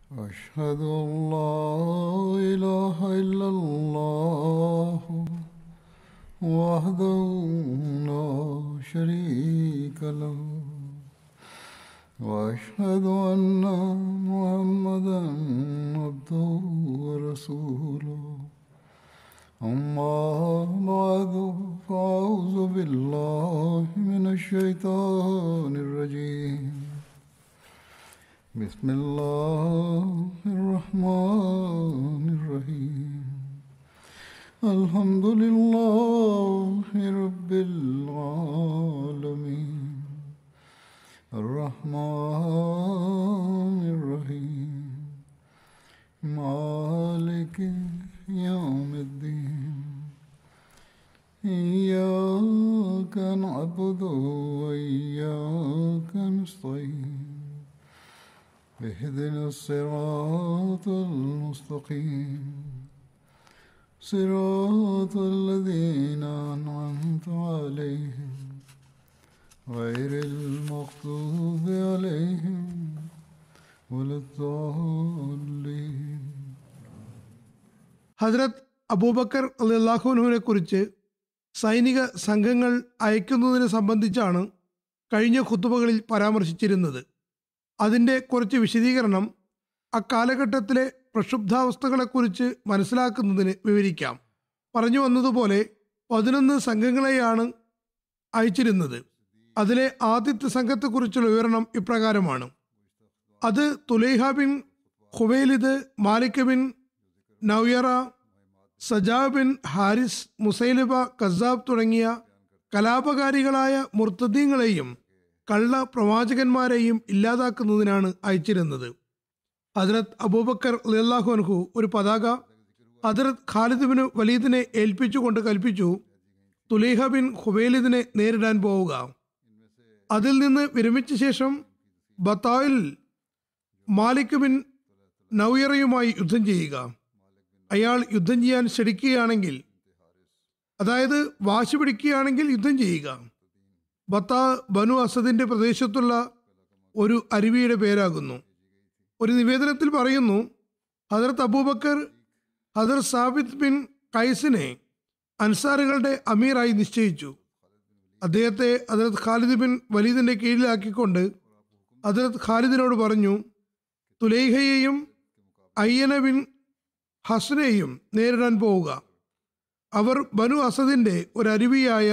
أشهد أن لا إله إلا الله وحده لا شريك له وأشهد أن محمدا عبده ورسوله أما بعد فأعوذ بالله من الشيطان الرجيم بسم الله الرحمن الرحيم الحمد لله رب العالمين الرحمن الرحيم مالك يوم الدين إياك نعبد وإياك نستعين اهدنا الصراط المستقيم صراط الذين أنعمت عليهم غير المغضوب عليهم ولا الضالين ഹജ്രത് അബൂബക്കർ അള്ളാഹുനുവിനെ കുറിച്ച് സൈനിക സംഘങ്ങൾ അയക്കുന്നതിനെ സംബന്ധിച്ചാണ് കഴിഞ്ഞ ഖുത്തുബകളിൽ പരാമർശിച്ചിരുന്നത് അതിൻ്റെ കുറച്ച് വിശദീകരണം അക്കാലഘട്ടത്തിലെ പ്രക്ഷുബ്ധാവസ്ഥകളെക്കുറിച്ച് മനസ്സിലാക്കുന്നതിന് വിവരിക്കാം പറഞ്ഞു വന്നതുപോലെ പതിനൊന്ന് സംഘങ്ങളെയാണ് അയച്ചിരുന്നത് അതിലെ ആദ്യത്തെ സംഘത്തെക്കുറിച്ചുള്ള വിവരണം ഇപ്രകാരമാണ് അത് Tulaiha bin Khuwailid Malik bin Nuwaira Sajah bin Haris Musailima Kazzab തുടങ്ങിയ കലാപകാരികളായ മുർത്തദീങ്ങളെയും കള്ള പ്രവാചകന്മാരെയും ഇല്ലാതാക്കുന്നതിനാണ് അയച്ചിരുന്നത് ഹജറത് അബൂബക്കർ അലിയല്ലാഹു അൻഹു ഒരു പതാക ഹജറത് ഖാലിദ് ബിൻ വലീദിനെ ഏൽപ്പിച്ചുകൊണ്ട് കൽപ്പിച്ചു തുലൈഹ ബിൻ ഹുബൈലിദിനെ നേരിടാൻ പോവുക അതിൽ നിന്ന് വിരമിച്ച ശേഷം ബത്തായിൽ മാലിക് ബിൻ നൗയറയുമായി യുദ്ധം ചെയ്യുക അയാൾ യുദ്ധം ചെയ്യാൻ ക്ഷണിക്കുകയാണെങ്കിൽ അതായത് വാശി പിടിക്കുകയാണെങ്കിൽ യുദ്ധം ചെയ്യുക ബത്ത ബനു അസദിന്റെ പ്രദേശത്തുള്ള ഒരു അരുവിയുടെ പേരാകുന്നു ഒരു നിവേദനത്തിൽ പറയുന്നു ഹജറത്ത് അബൂബക്കർ ഹജറത് സാബിദ് ബിൻ കൈസിനെ അൻസാറുകളുടെ അമീറായി നിശ്ചയിച്ചു അദ്ദേഹത്തെ ഹജറത് ഖാലിദ് ബിൻ വലീദിന്റെ കീഴിലാക്കിക്കൊണ്ട് ഹജറത് ഖാലിദിനോട് പറഞ്ഞു തുലൈഹയെയും അയ്യന ബിൻ ഹസ്നെയും നേരിടാൻ പോവുക അവർ ബനു അസദിന്റെ ഒരു അരുവിയായ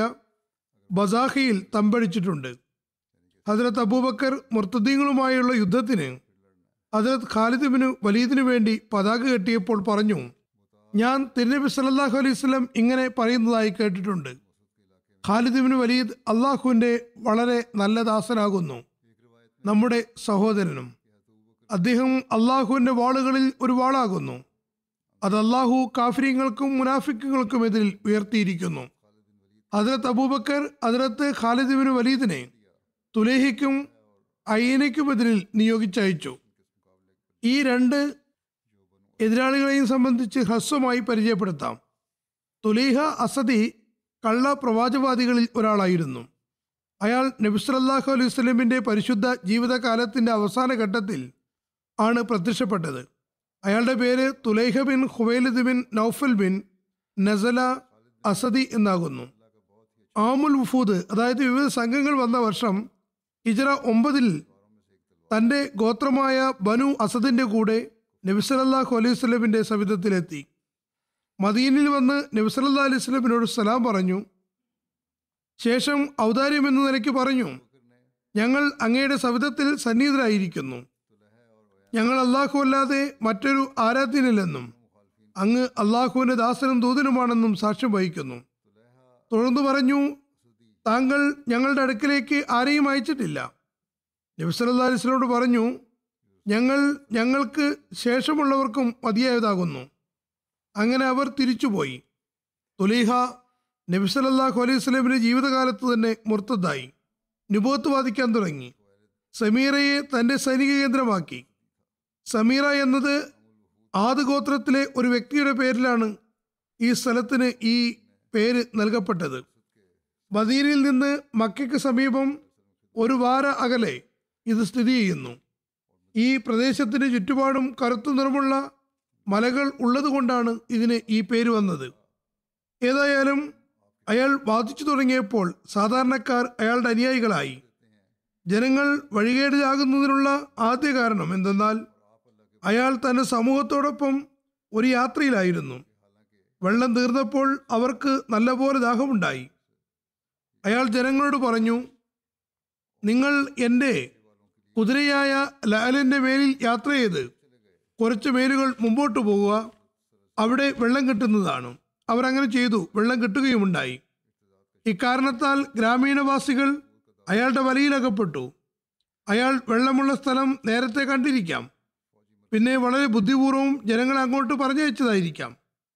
ബസാഖയിൽ തമ്പടിച്ചിട്ടുണ്ട് ഹജരത്ത് അബൂബക്കർ മുർത്തദീങ്ങളുമായുള്ള യുദ്ധത്തിന് ഹജരത് ഖാലിദ് ബിന് വലീദിനു വേണ്ടി പതാക കെട്ടിയപ്പോൾ പറഞ്ഞു ഞാൻ തിരുനബി സല്ലല്ലാഹു അലൈഹി വസല്ലം ഇങ്ങനെ പറയുന്നതായി കേട്ടിട്ടുണ്ട് ഖാലിദ് ബിൻ വലീദ് അള്ളാഹുവിന്റെ വളരെ നല്ല ദാസനാകുന്നു നമ്മുടെ സഹോദരനും അദ്ദേഹം അള്ളാഹുവിന്റെ വാളുകളിൽ ഒരു വാളാകുന്നു അത് അള്ളാഹു കാഫര്യങ്ങൾക്കും മുനാഫിക്കുകൾക്കും എതിരിൽ ഉയർത്തിയിരിക്കുന്നു ഹജറത്ത് അബൂബക്കർ ഹജറത്ത് ഖാലിദ് ബിൻ വലീദിനെ തുലേഹിക്കും അയ്യനയ്ക്കുമെതിരിൽ നിയോഗിച്ചയച്ചു ഈ രണ്ട് എതിരാളികളെയും സംബന്ധിച്ച് ഹ്രസ്വമായി പരിചയപ്പെടുത്താം തുലീഹ അസദി കള്ള പ്രവാചവാദികളിൽ ഒരാളായിരുന്നു അയാൾ നബിസ്വല്ലാഹു അലൈഹി സ്വലമിന്റെ പരിശുദ്ധ ജീവിതകാലത്തിന്റെ അവസാന ഘട്ടത്തിൽ ആണ് പ്രത്യക്ഷപ്പെട്ടത് അയാളുടെ പേര് Tulaiha bin Khuwailid bin Naufal bin Nasala Asadi എന്നാകുന്നു ആമുൽ വുഫൂദ് അതായത് വിവിധ സംഘങ്ങൾ വന്ന വർഷം ഹിജറ ഒമ്പതിൽ തന്റെ ഗോത്രമായ ബനു അസദിന്റെ കൂടെ നബിസലല്ലാഹു അലൈഹി സ്വലമിന്റെ സവിധത്തിലെത്തി മദീനിൽ വന്ന് നബിസല്ലാ അലൈഹി സ്വലമിനോട് സലാം പറഞ്ഞു ശേഷം ഔദാര്യം എന്ന നിലയ്ക്ക് പറഞ്ഞു ഞങ്ങൾ അങ്ങയുടെ സവിധത്തിൽ സന്നിഹിതരായിരിക്കുന്നു ഞങ്ങൾ അള്ളാഹു അല്ലാതെ മറ്റൊരു ആരാധ്യനില്ലെന്നും അങ്ങ് അള്ളാഹുവിന്റെ ദാസനും ദൂതനുമാണെന്നും സാക്ഷ്യം വഹിക്കുന്നു തുടർന്ന് പറഞ്ഞു താങ്കൾ ഞങ്ങളുടെ അടുക്കിലേക്ക് ആരെയും അയച്ചിട്ടില്ല നബിസല്ലാ അലിസ്ലോട് പറഞ്ഞു ഞങ്ങൾ ഞങ്ങൾക്ക് ശേഷമുള്ളവർക്കും മതിയായതാകുന്നു അങ്ങനെ അവർ തിരിച്ചുപോയി തുലീഹ നബിസലല്ലാഹു അലൈഹി സ്വലമിന്റെ ജീവിതകാലത്ത് തന്നെ മുർത്തതായി നുബോത്ത് വാദിക്കാൻ തുടങ്ങി സമീറയെ തന്റെ സൈനിക കേന്ദ്രമാക്കി സമീറ എന്നത് ആദ് ഗോത്രത്തിലെ ഒരു വ്യക്തിയുടെ പേരിലാണ് ഈ സ്ഥലത്തിന് ഈ പേര് നൽകപ്പെട്ടത് മദീനയിൽ നിന്ന് മക്കയ്ക്ക് സമീപം ഒരു വാര അകലെ ഇത് സ്ഥിതി ചെയ്യുന്നു ഈ പ്രദേശത്തിന് ചുറ്റുപാടും കറുത്ത നിറമുള്ള മലകൾ ഉള്ളതുകൊണ്ടാണ് ഇതിന് ഈ പേര് വന്നത് ഏതായാലും അയാൾ വാദിച്ചു തുടങ്ങിയപ്പോൾ സാധാരണക്കാർ അയാളുടെ അനുയായികളായി ജനങ്ങൾ വഴികേടിലാകുന്നതിനുള്ള ആദ്യ കാരണം എന്തെന്നാൽ അയാൾ തന്റെ സമൂഹത്തോടൊപ്പം ഒരു യാത്രയിലായിരുന്നു വെള്ളം തീർന്നപ്പോൾ അവർക്ക് നല്ലപോലെ ദാഹമുണ്ടായി അയാൾ ജനങ്ങളോട് പറഞ്ഞു നിങ്ങൾ എൻ്റെ കുതിരയായ ലാലിൻ്റെ മേലിൽ യാത്ര ചെയ്ത് കുറച്ച് മേലുകൾ മുമ്പോട്ട് പോകുക അവിടെ വെള്ളം കിട്ടുന്നതാണ് അവർ അങ്ങനെ ചെയ്തു വെള്ളം കിട്ടുകയുമുണ്ടായി ഇക്കാരണത്താൽ ഗ്രാമീണവാസികൾ അയാളുടെ വലയിലകപ്പെട്ടു അയാൾ വെള്ളമുള്ള സ്ഥലം നേരത്തെ കണ്ടിരിക്കാം പിന്നെ വളരെ ബുദ്ധിപൂർവ്വം ജനങ്ങളെ അങ്ങോട്ട് പറഞ്ഞയച്ചതായിരിക്കാം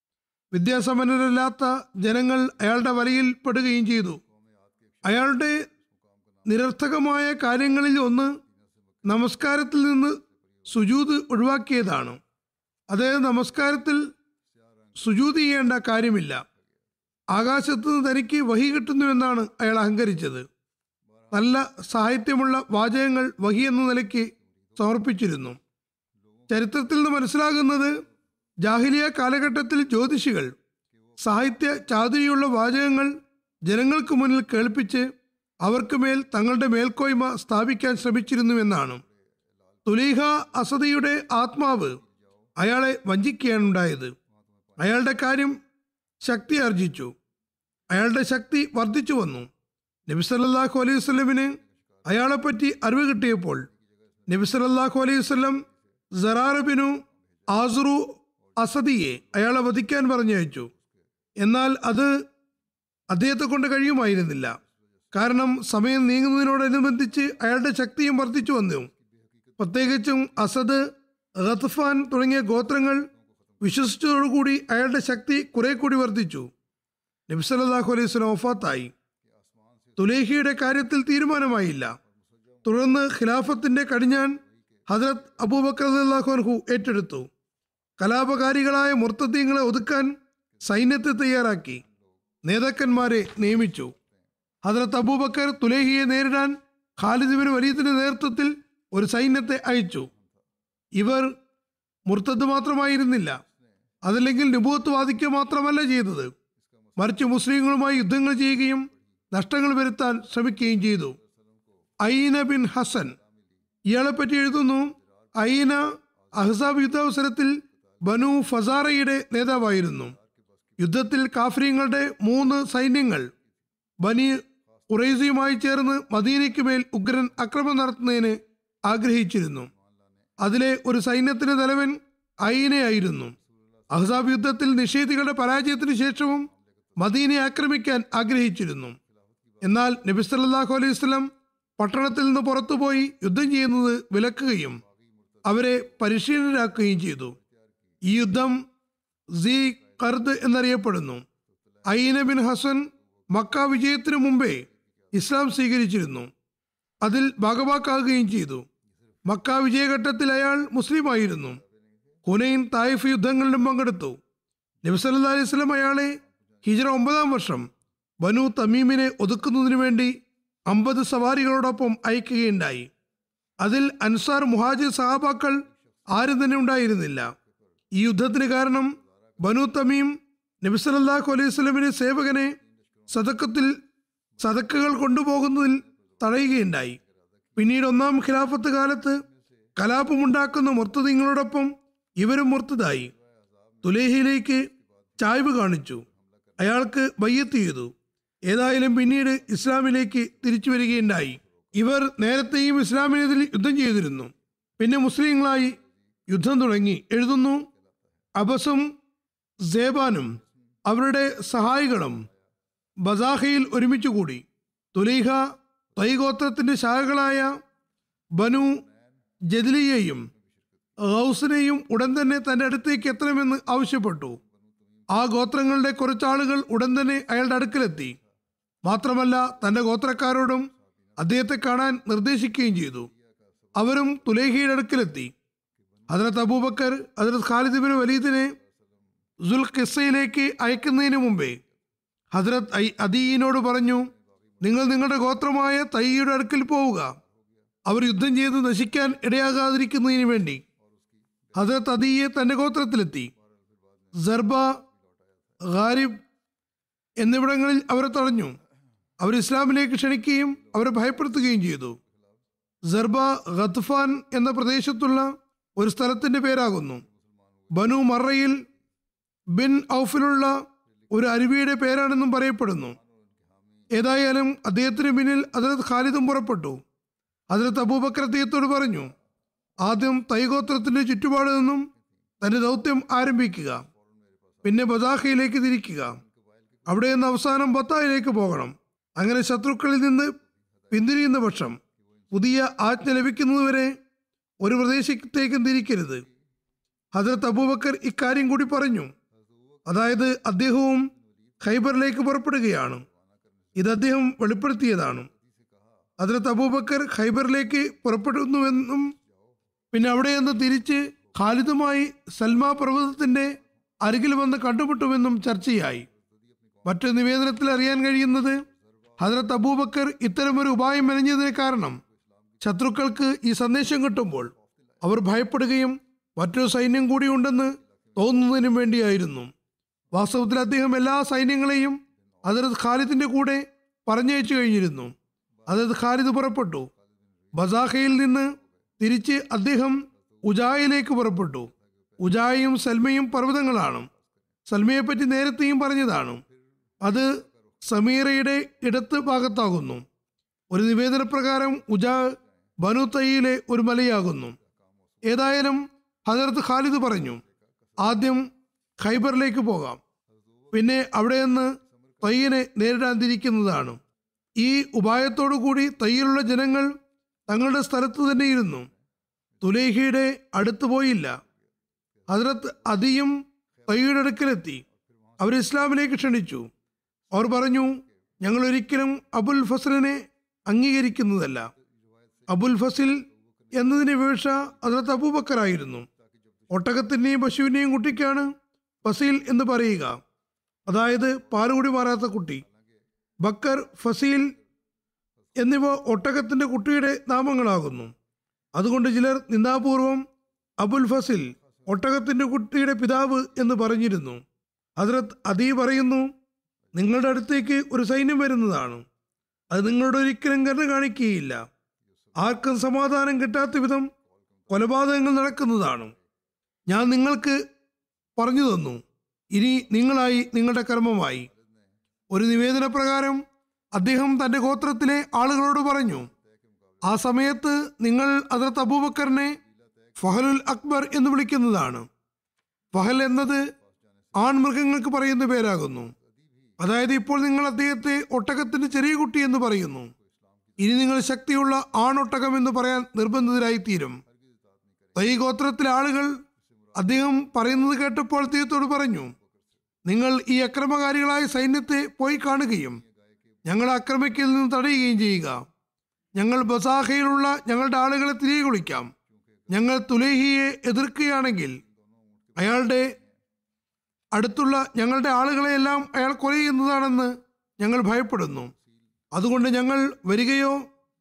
വിദ്യാസമ്പന്നരല്ലാത്ത ജനങ്ങൾ അയാളുടെ വലയിൽ പെടുകയും ചെയ്തു അയാളുടെ നിരർത്ഥകമായ കാര്യങ്ങളിൽ ഒന്ന് നമസ്കാരത്തിൽ നിന്ന് സുജൂത് ഒഴിവാക്കിയതാണ് അതായത് നമസ്കാരത്തിൽ സുജൂത് ചെയ്യേണ്ട കാര്യമില്ല ആകാശത്ത് നിന്ന് തനിക്ക് വഹി കിട്ടുന്നുവെന്നാണ് അയാൾ അഹങ്കരിച്ചത് നല്ല സാഹിത്യമുള്ള വാചകങ്ങൾ വഹി എന്ന നിലയ്ക്ക് സമർപ്പിച്ചിരുന്നു ചരിത്രത്തിൽ നിന്ന് മനസ്സിലാകുന്നത് ജാഹിലിയ കാലഘട്ടത്തിൽ ജ്യോതിഷികൾ സാഹിത്യ ചാതുരിയുള്ള വാചകങ്ങൾ ജനങ്ങൾക്ക് മുന്നിൽ കേൾപ്പിച്ച് അവർക്ക് മേൽ തങ്ങളുടെ മേൽക്കോയ്മ സ്ഥാപിക്കാൻ ശ്രമിച്ചിരുന്നുവെന്നാണ് തുലീഹ അസദിയുടെ ആത്മാവ് അയാളെ വഞ്ചിക്കുകയാണ് ഉണ്ടായത് അയാളുടെ കാര്യം ശക്തി ആർജിച്ചു അയാളുടെ ശക്തി വർദ്ധിച്ചു വന്നു നബി സല്ലല്ലാഹു അലൈഹി വസല്ലമിന് അയാളെപ്പറ്റി അറിവ് കിട്ടിയപ്പോൾ നബി സല്ലല്ലാഹു അലൈഹി വസല്ലം സറാറബിനു ആസുറു അസദിയെ അയാളെ വധിക്കാൻ പറഞ്ഞയച്ചു എന്നാൽ അത് അദ്ദേഹത്തെ കൊണ്ട് കഴിയുമായിരുന്നില്ല കാരണം സമയം നീങ്ങുന്നതിനോടനുബന്ധിച്ച് അയാളുടെ ശക്തിയും വർദ്ധിച്ചു വന്നു പ്രത്യേകിച്ചും അസദ് റത്ഫാൻ തുടങ്ങിയ ഗോത്രങ്ങൾ വിശ്വസിച്ചതോടുകൂടി അയാളുടെ ശക്തി കുറെ കൂടി വർദ്ധിച്ചു നബി സല്ലല്ലാഹു അലൈഹി വസല്ലം വഫാത്തായി തുലേഹിയുടെ കാര്യത്തിൽ തീരുമാനമായില്ല തുടർന്ന് ഖിലാഫത്തിന്റെ കടിഞ്ഞാൻ ഹജറത് അബൂബക്കർ റളിയല്ലാഹു അൻഹു ഏറ്റെടുത്തു കലാപകാരികളായ മുർത്തദ്ദീങ്ങളെ ഒതുക്കാൻ സൈന്യത്തെ തയ്യാറാക്കി നേതാക്കന്മാരെ നിയമിച്ചു ഹജറത്ത് അബൂബക്കർ തുലേഹിയെ നേരിടാൻ ഖാലിദ് ബിൻ വലീദിന്റെ നേതൃത്വത്തിൽ ഒരു സൈന്യത്തെ അയച്ചു ഇവർ മുർത്തദ് മാത്രമായിരുന്നില്ല അതല്ലെങ്കിൽ നുബൂത്ത് വാദിക്കുക മാത്രമല്ല ചെയ്തത് മറിച്ച് മുസ്ലിങ്ങളുമായി യുദ്ധങ്ങൾ ചെയ്യുകയും നഷ്ടങ്ങൾ വരുത്താൻ ശ്രമിക്കുകയും ചെയ്തു ഐന ബിൻ ഹസൻ ഇയാളെപ്പറ്റി എഴുതുന്നു ഐന അഹ്സാബ് യുദ്ധാവസരത്തിൽ ബനു ഫസാറയുടെ നേതാവായിരുന്നു യുദ്ധത്തിൽ കാഫ്രീങ്ങളുടെ മൂന്ന് സൈന്യങ്ങൾ ബനി ഉറൈസിയുമായി ചേർന്ന് മദീനയ്ക്ക് മേൽ ഉഗ്രൻ ആക്രമണം നടത്തുന്നതിന് ആഗ്രഹിച്ചിരുന്നു അതിലെ ഒരു സൈന്യത്തിന്റെ തലവൻ ഐനയായിരുന്നു അഹ്സാബ് യുദ്ധത്തിൽ നിഷേധികളുടെ പരാജയത്തിന് ശേഷവും മദീനയെ ആക്രമിക്കാൻ ആഗ്രഹിച്ചിരുന്നു എന്നാൽ നബി സല്ലല്ലാഹു അലൈഹി വസല്ലം പട്ടണത്തിൽ നിന്ന് പുറത്തുപോയി യുദ്ധം ചെയ്യുന്നത് വിലക്കുകയും അവരെ പരിശീലനരാക്കുകയും ചെയ്തു ഈ യുദ്ധം സീ കർദ് എന്നറിയപ്പെടുന്നു ഐന ബിൻ ഹസൻ മക്ക വിജയത്തിനു മുമ്പേ ഇസ്ലാം സ്വീകരിച്ചിരുന്നു അതിൽ ഭാഗവാക്കാകുകയും ചെയ്തു മക്ക വിജയഘട്ടത്തിൽ അയാൾ മുസ്ലിമായിരുന്നു ഹുനൈൻ തായിഫ് യുദ്ധങ്ങളിലും പങ്കെടുത്തു നബി സല്ലല്ലാഹു അലൈഹി വസല്ലം അയാളെ ഹിജറ ഒമ്പതാം വർഷം ബനു തമീമിനെ ഒതുക്കുന്നതിനു വേണ്ടി അമ്പത് സവാരികളോടൊപ്പം അയക്കുകയുണ്ടായി അതിൽ അൻസാർ മുഹാജിർ സഹാബാക്കൾ ആരും തന്നെ ഉണ്ടായിരുന്നില്ല ഈ യുദ്ധത്തിന് കാരണം ബനു തമീം നബി സല്ലല്ലാഹു അലൈഹി വസല്ലമിന്റെ സേവകനെ സദക്കത്തിൽ സദക്കകൾ കൊണ്ടുപോകുന്നതിൽ തടയുകയുണ്ടായി പിന്നീട് ഒന്നാം ഖിലാഫത്ത് കാലത്ത് കലാപമുണ്ടാക്കുന്ന മുർത്തതിങ്ങളോടൊപ്പം ഇവരും മുർത്തതായി തുലേഹിയിലേക്ക് ചായ്വ് കാണിച്ചു അയാൾക്ക് ബയ്യത്ത് ചെയ്തു ഏതായാലും പിന്നീട് ഇസ്ലാമിലേക്ക് തിരിച്ചു വരികയുണ്ടായി ഇവർ നേരത്തെയും ഇസ്ലാമിനെതിരെ യുദ്ധം ചെയ്തിരുന്നു പിന്നെ മുസ്ലിങ്ങളായി യുദ്ധം തുടങ്ങി എഴുതുന്നു അബസും സേബാനും അവരുടെ സഹായികളും ബസാഹയിൽ ഒരുമിച്ച് കൂടി തുലൈഹ തൈഗോത്രത്തിന്റെ ശാഖകളായ ബനു ജദിലിയെയും ഹൗസിനെയും ഉടൻ തന്നെ തന്റെ അടുത്തേക്ക് എത്തണമെന്ന് ആവശ്യപ്പെട്ടു ആ ഗോത്രങ്ങളുടെ കുറച്ചാളുകൾ ഉടൻ തന്നെ അയാളുടെ അടുക്കലെത്തി മാത്രമല്ല തന്റെ ഗോത്രക്കാരോടും അദ്ദേഹത്തെ കാണാൻ നിർദ്ദേശിക്കുകയും ചെയ്തു അവരും തുലേഹിയുടെ അടുക്കലെത്തി ഹജറത്ത് അബൂബക്കർ ഹജറത്ത് ഖാലിദ് ബിൻ വലീദിനെ സുൽ ഖിസയിലേക്ക് അയക്കുന്നതിന് മുമ്പേ ഹജറത്ത് ഐ അദീനോട് പറഞ്ഞു നിങ്ങൾ നിങ്ങളുടെ ഗോത്രമായ തയ്യയുടെ അടുക്കൽ പോവുക അവർ യുദ്ധം ചെയ്ത് നശിക്കാൻ ഇടയാകാതിരിക്കുന്നതിന് വേണ്ടി ഹസരത്ത് അദിയെ തന്റെ ഗോത്രത്തിലെത്തി സർബ ഗാരിബ് എന്നിവിടങ്ങളിൽ അവരെ തടഞ്ഞു അവർ ഇസ്ലാമിലേക്ക് ക്ഷണിക്കുകയും അവരെ ഭയപ്പെടുത്തുകയും ചെയ്തു സർബ ഖത്ഫാൻ എന്ന പ്രദേശത്തുള്ള ഒരു സ്ഥലത്തിന്റെ പേരാകുന്നു ബനു മറയിൽ ബിൻ ഔഫിലുള്ള ഒരു അരുവിയുടെ പേരാണെന്നും പറയപ്പെടുന്നു ഏതായാലും അദ്ദേഹത്തിന് പിന്നിൽ അതിലത്ത് ഖാലിദും പുറപ്പെട്ടു അതിലത്ത് അബൂബക്കർ അദ്ദേഹത്തോട് പറഞ്ഞു ആദ്യം തൈഗോത്രത്തിന്റെ ചുറ്റുപാട് നിന്നും തന്റെ ദൗത്യം ആരംഭിക്കുക പിന്നെ ബദാഖയിലേക്ക് തിരിക്കുക അവിടെ നിന്ന് അവസാനം ബത്തായിലേക്ക് പോകണം അങ്ങനെ ശത്രുക്കളിൽ നിന്ന് പിന്തിരിയുന്ന പക്ഷം പുതിയ ആജ്ഞ ലഭിക്കുന്നതുവരെ ഒരു പ്രദേശത്തേക്കും തിരിക്കരുത് ഹജറത്ത് അബൂബക്കർ ഇക്കാര്യം കൂടി പറഞ്ഞു അതായത് അദ്ദേഹവും ഖൈബറിലേക്ക് പുറപ്പെടുകയാണ് ഇത് അദ്ദേഹം വെളിപ്പെടുത്തിയതാണ് ഹജറത്ത് അബൂബക്കർ ഖൈബറിലേക്ക് പുറപ്പെടുന്നുവെന്നും പിന്നെ അവിടെ നിന്ന് തിരിച്ച് ഖാലിദുമായി സൽമാ പർവ്വതത്തിന്റെ അരികിൽ വന്ന് കണ്ടുമുട്ടുമെന്നും ചർച്ചയായി മറ്റൊരു നിവേദനത്തിൽ അറിയാൻ കഴിയുന്നത് ഹജറത്ത് അബൂബക്കർ ഇത്തരമൊരു ഉപായം മെനഞ്ഞതിന് കാരണം ശത്രുക്കൾക്ക് ഈ സന്ദേശം കിട്ടുമ്പോൾ അവർ ഭയപ്പെടുകയും മറ്റൊരു സൈന്യം കൂടി ഉണ്ടെന്ന് തോന്നുന്നതിനും വേണ്ടിയായിരുന്നു വാസ്തവത്തിൽ അദ്ദേഹം എല്ലാ സൈന്യങ്ങളെയും ഹജറത്ത് ഖാലിദിന്റെ കൂടെ പറഞ്ഞയച്ചു കഴിഞ്ഞിരുന്നു ഹജറത്ത് ഖാലിദ് പുറപ്പെട്ടു ബസാഖയിൽ നിന്ന് തിരിച്ച് അദ്ദേഹം ഉജായിലേക്ക് പുറപ്പെട്ടു ഉജായും സൽമയും പർവ്വതങ്ങളാണ് സൽമയെപ്പറ്റി നേരത്തെയും പറഞ്ഞതാണ് അത് സമീറയുടെ ഇടത്ത് ഭാഗത്താകുന്നു ഒരു നിവേദന പ്രകാരം ഉജാ ബനു തയ്യിലെ ഒരു മലയാകുന്നു ഏതായാലും ഹജറത്ത് ഖാലിദ് പറഞ്ഞു ആദ്യം ഖൈബറിലേക്ക് പോകാം പിന്നെ അവിടെ നിന്ന് തയ്യനെ നേരിടാൻ തിരിക്കുന്നതാണ് ഈ ഉപായത്തോടു കൂടി തയ്യിലുള്ള ജനങ്ങൾ തങ്ങളുടെ സ്ഥലത്ത് തന്നെ ഇരുന്നു തുലേഹിയുടെ അടുത്ത് പോയില്ല ഹജറത്ത് അതിയും തയ്യയുടെ അടുക്കലെത്തി അവർ ഇസ്ലാമിലേക്ക് ക്ഷണിച്ചു അവർ പറഞ്ഞു ഞങ്ങൾ ഒരിക്കലും അബുൽ ഫസലിനെ അംഗീകരിക്കുന്നതല്ല അബുൽ ഫസിൽ എന്നതിന്റെ വീഴ്ച ഹജറത്ത് അബൂബക്കറായിരുന്നു ഒട്ടകത്തിന്റെയും പശുവിന്റെയും കുട്ടിക്കാണ് ഫസീൽ എന്ന് പറയുക അതായത് പാലുകൂടി മാറാത്ത കുട്ടി ബക്കർ ഫസീൽ എന്നിവ ഒട്ടകത്തിന്റെ കുട്ടിയുടെ നാമങ്ങളാകുന്നു അതുകൊണ്ട് ചിലർ നിന്ദാപൂർവം അബുൽ ഫസിൽ ഒട്ടകത്തിന്റെ കുട്ടിയുടെ പിതാവ് എന്ന് പറഞ്ഞിരുന്നു ഹസ്രത്ത് അദീ പറയുന്നു നിങ്ങളുടെ അടുത്തേക്ക് ഒരു സൈന്യം വരുന്നതാണ് അത് നിങ്ങളോട് ഒരിക്കലും കരുണ കാണിക്കുകയില്ല ആർക്കും സമാധാനം കിട്ടാത്ത വിധം കൊലപാതകങ്ങൾ നടക്കുന്നതാണ് ഞാൻ നിങ്ങൾക്ക് പറഞ്ഞു തന്നു ഇനി നിങ്ങളായി നിങ്ങളുടെ കർമ്മമായി ഒരു നിവേദന പ്രകാരം അദ്ദേഹം തന്റെ ഗോത്രത്തിലെ ആളുകളോട് പറഞ്ഞു ആ സമയത്ത് നിങ്ങൾ അതിർത്ത് അബൂബക്കറിനെ ഫഹലുൽ അക്ബർ എന്ന് വിളിക്കുന്നതാണ് ഫഹൽ എന്നത് ആൺമൃഗങ്ങൾക്ക് പറയുന്ന പേരാകുന്നു അതായത് ഇപ്പോൾ നിങ്ങൾ അദ്ദേഹത്തെ ഒട്ടകത്തിന്റെ ചെറിയ കുട്ടി എന്ന് പറയുന്നു ഇനി നിങ്ങൾ ശക്തിയുള്ള ആണൊട്ടകം എന്ന് പറയാൻ നിർബന്ധിതരായിത്തീരും തൈ ഗോത്രത്തിലെ ആളുകൾ അദ്ദേഹം പറയുന്നത് കേട്ടപ്പോൾ അദ്ദേഹത്തോട് പറഞ്ഞു നിങ്ങൾ ഈ അക്രമകാരികളായ സൈന്യത്തെ പോയി കാണുകയും ഞങ്ങളെ ആക്രമിക്കൽ നിന്ന് തടയുകയും ചെയ്യുക ഞങ്ങൾ ബസാഹയിലുള്ള ഞങ്ങളുടെ ആളുകളെ തിരികെ കുളിക്കാം ഞങ്ങൾ തുലേഹിയെ എതിർക്കുകയാണെങ്കിൽ അയാളുടെ അടുത്തുള്ള ഞങ്ങളുടെ ആളുകളെയെല്ലാം അയാൾ കൊല ചെയ്യുന്നതാണെന്ന് ഞങ്ങൾ ഭയപ്പെടുന്നു അതുകൊണ്ട് ഞങ്ങൾ വരികയോ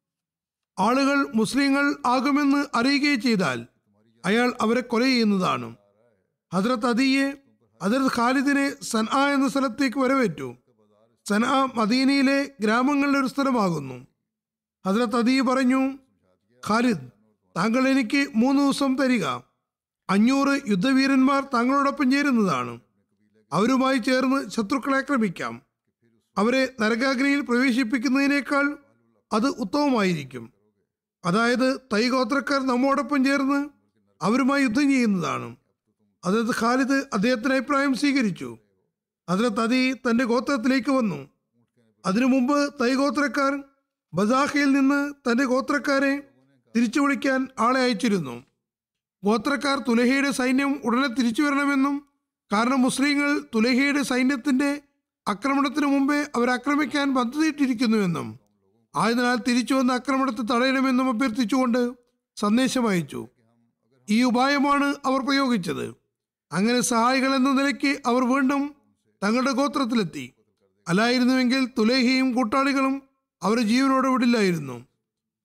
ആളുകൾ മുസ്ലിങ്ങൾ ആകുമെന്ന് അറിയുകയോ ചെയ്താൽ അയാൾ അവരെ കൊല ചെയ്യുന്നതാണ് ഹജ്രത്ത് അദിയെ ഹജ്രത്ത് ഖാലിദിനെ സൻആ എന്ന സ്ഥലത്തേക്ക് വരവേറ്റു സൻആ മദീനയിലെ ഗ്രാമങ്ങളുടെ ഒരു സ്ഥലമാകുന്നു ഹജ്രത്ത് അദി പറഞ്ഞു ഖാലിദ് താങ്കൾ എനിക്ക് മൂന്ന് ദിവസം തരിക അഞ്ഞൂറ് യുദ്ധവീരന്മാർ താങ്കളോടൊപ്പം ചേരുന്നതാണ് അവരുമായി ചേർന്ന് ശത്രുക്കളെ ആക്രമിക്കാം അവരെ നരകാഗ്നിയിൽ പ്രവേശിപ്പിക്കുന്നതിനേക്കാൾ അത് ഉത്തമമായിരിക്കും അതായത് തൈ ഗോത്രക്കാർ നമ്മോടൊപ്പം ചേർന്ന് അവരുമായി യുദ്ധം ചെയ്യുന്നതാണ് അതിനകത്ത് ഖാലിദ് അദ്ദേഹത്തിന്റെ അഭിപ്രായം സ്വീകരിച്ചു അതിനകത്ത് അതി തന്റെ ഗോത്രത്തിലേക്ക് വന്നു അതിനു മുമ്പ് തൈ ഗോത്രക്കാർ ബസാഖയിൽ നിന്ന് തന്റെ ഗോത്രക്കാരെ തിരിച്ചു വിളിക്കാൻ ആളെ അയച്ചിരുന്നു ഗോത്രക്കാർ തുലഹയുടെ സൈന്യം ഉടനെ തിരിച്ചു വരണമെന്നും കാരണം മുസ്ലിങ്ങൾ തുലഹയുടെ സൈന്യത്തിന്റെ ആക്രമണത്തിന് മുമ്പേ അവരെ ആക്രമിക്കാൻ പദ്ധതിയിട്ടിരിക്കുന്നുവെന്നും ആയതിനാൽ തിരിച്ചു വന്ന ആക്രമണത്തെ തടയണമെന്നും അഭ്യർത്ഥിച്ചുകൊണ്ട് സന്ദേശം അയച്ചു ഈ ഉപായമാണ് അവർ പ്രയോഗിച്ചത് അങ്ങനെ സഹായികൾ എന്ന നിലയ്ക്ക് അവർ വീണ്ടും തങ്ങളുടെ ഗോത്രത്തിലെത്തി അല്ലായിരുന്നുവെങ്കിൽ തുലേഹിയും കൂട്ടാളികളും അവരെ ജീവനോടെ വിടില്ലായിരുന്നു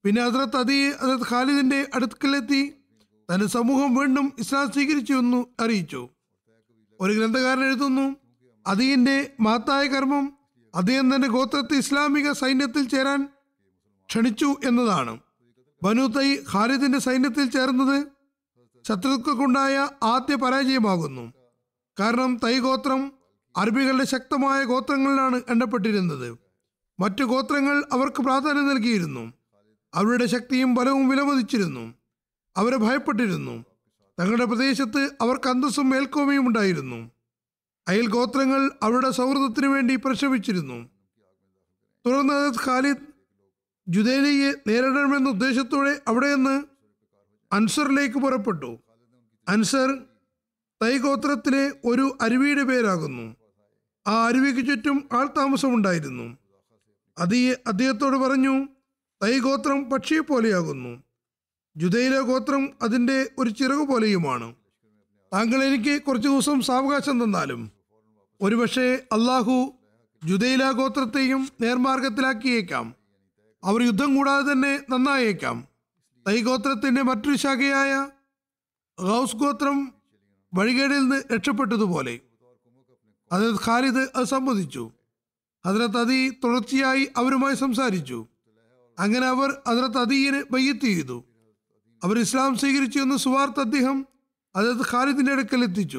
പിന്നെ ഹസ്രത്ത് അതി ഹസ്രത്ത് ഖാലിദിന്റെ അടുക്കലെത്തി തന്റെ സമൂഹം വീണ്ടും ഇസ്ലാം സ്വീകരിച്ചു എന്ന് അറിയിച്ചു ഒരു ഗ്രന്ഥകാരൻ എഴുതുന്നു അതിന്റെ മഹത്തായ കർമ്മം അദ്ദേഹം തന്റെ ഗോത്രത്തെ ഇസ്ലാമിക സൈന്യത്തിൽ ചേരാൻ ക്ഷണിച്ചു എന്നതാണ് ബനു തൈ ഖാലിദിന്റെ സൈന്യത്തിൽ ചേർന്നത് ശത്രുക്കൾക്കുണ്ടായ ആദ്യ പരാജയമാകുന്നു കാരണം തൈ ഗോത്രം അറബികളുടെ ശക്തമായ ഗോത്രങ്ങളിലാണ് എണ്ണപ്പെട്ടിരുന്നത് മറ്റു ഗോത്രങ്ങൾ അവർക്ക് പ്രാധാന്യം നൽകിയിരുന്നു അവരുടെ ശക്തിയും ബലവും വിലമതിച്ചിരുന്നു അവരെ ഭയപ്പെട്ടിരുന്നു തങ്ങളുടെ പ്രദേശത്ത് അവർക്ക് അന്തസ്സും മേൽക്കോമയും ഉണ്ടായിരുന്നു അയൽ ഗോത്രങ്ങൾ അവരുടെ സൗഹൃദത്തിനു വേണ്ടി പ്രശമിച്ചിരുന്നു തുടർന്ന് ഹസരത്ത് ഖാലിദ് ജുദേലിയെ നേരിടണമെന്ന ഉദ്ദേശത്തോടെ അവിടെ നിന്ന് അൻസറിലേക്ക് പുറപ്പെട്ടു അൻസർ തൈ ഗോത്രത്തിലെ ഒരു അരുവിയുടെ പേരാകുന്നു ആ അരുവിക്ക് ചുറ്റും ആൾ താമസമുണ്ടായിരുന്നു അത് അദ്ദേഹത്തോട് പറഞ്ഞു തൈ ഗോത്രം പക്ഷിയെ പോലെയാകുന്നു ജുദൈല ഗോത്രം അതിൻ്റെ ഒരു ചിറകു പോലെയുമാണ് താങ്കൾ എനിക്ക് കുറച്ച് ദിവസം സാവകാശം തന്നാലും ഒരുപക്ഷെ അള്ളാഹു ജുദൈല ഗോത്രത്തെയും നേർമാർഗത്തിലാക്കിയേക്കാം അവർ യുദ്ധം കൂടാതെ തന്നെ നന്നായേക്കാം തൈ ഗോത്രത്തിന്റെ മറ്റൊരു ശാഖയായ ഗൗസ് ഗോത്രം വഴികേടിൽ നിന്ന് രക്ഷപ്പെട്ടതുപോലെ ഹജരത് ഖാലിദ് അത് സമ്മതിച്ചു ഹജരത്ത് അതി തുടർച്ചയായി അവരുമായി സംസാരിച്ചു അങ്ങനെ അവർ ഹജരത്ത് അദീനെ ബയ്യത്ത് ചെയ്തു അവർ ഇസ്ലാം സ്വീകരിച്ചു എന്ന് സുവാർത്ത് അദ്ദേഹം ഹജരത്ത് ഖാലിദിന്റെ അടുക്കൽ എത്തിച്ചു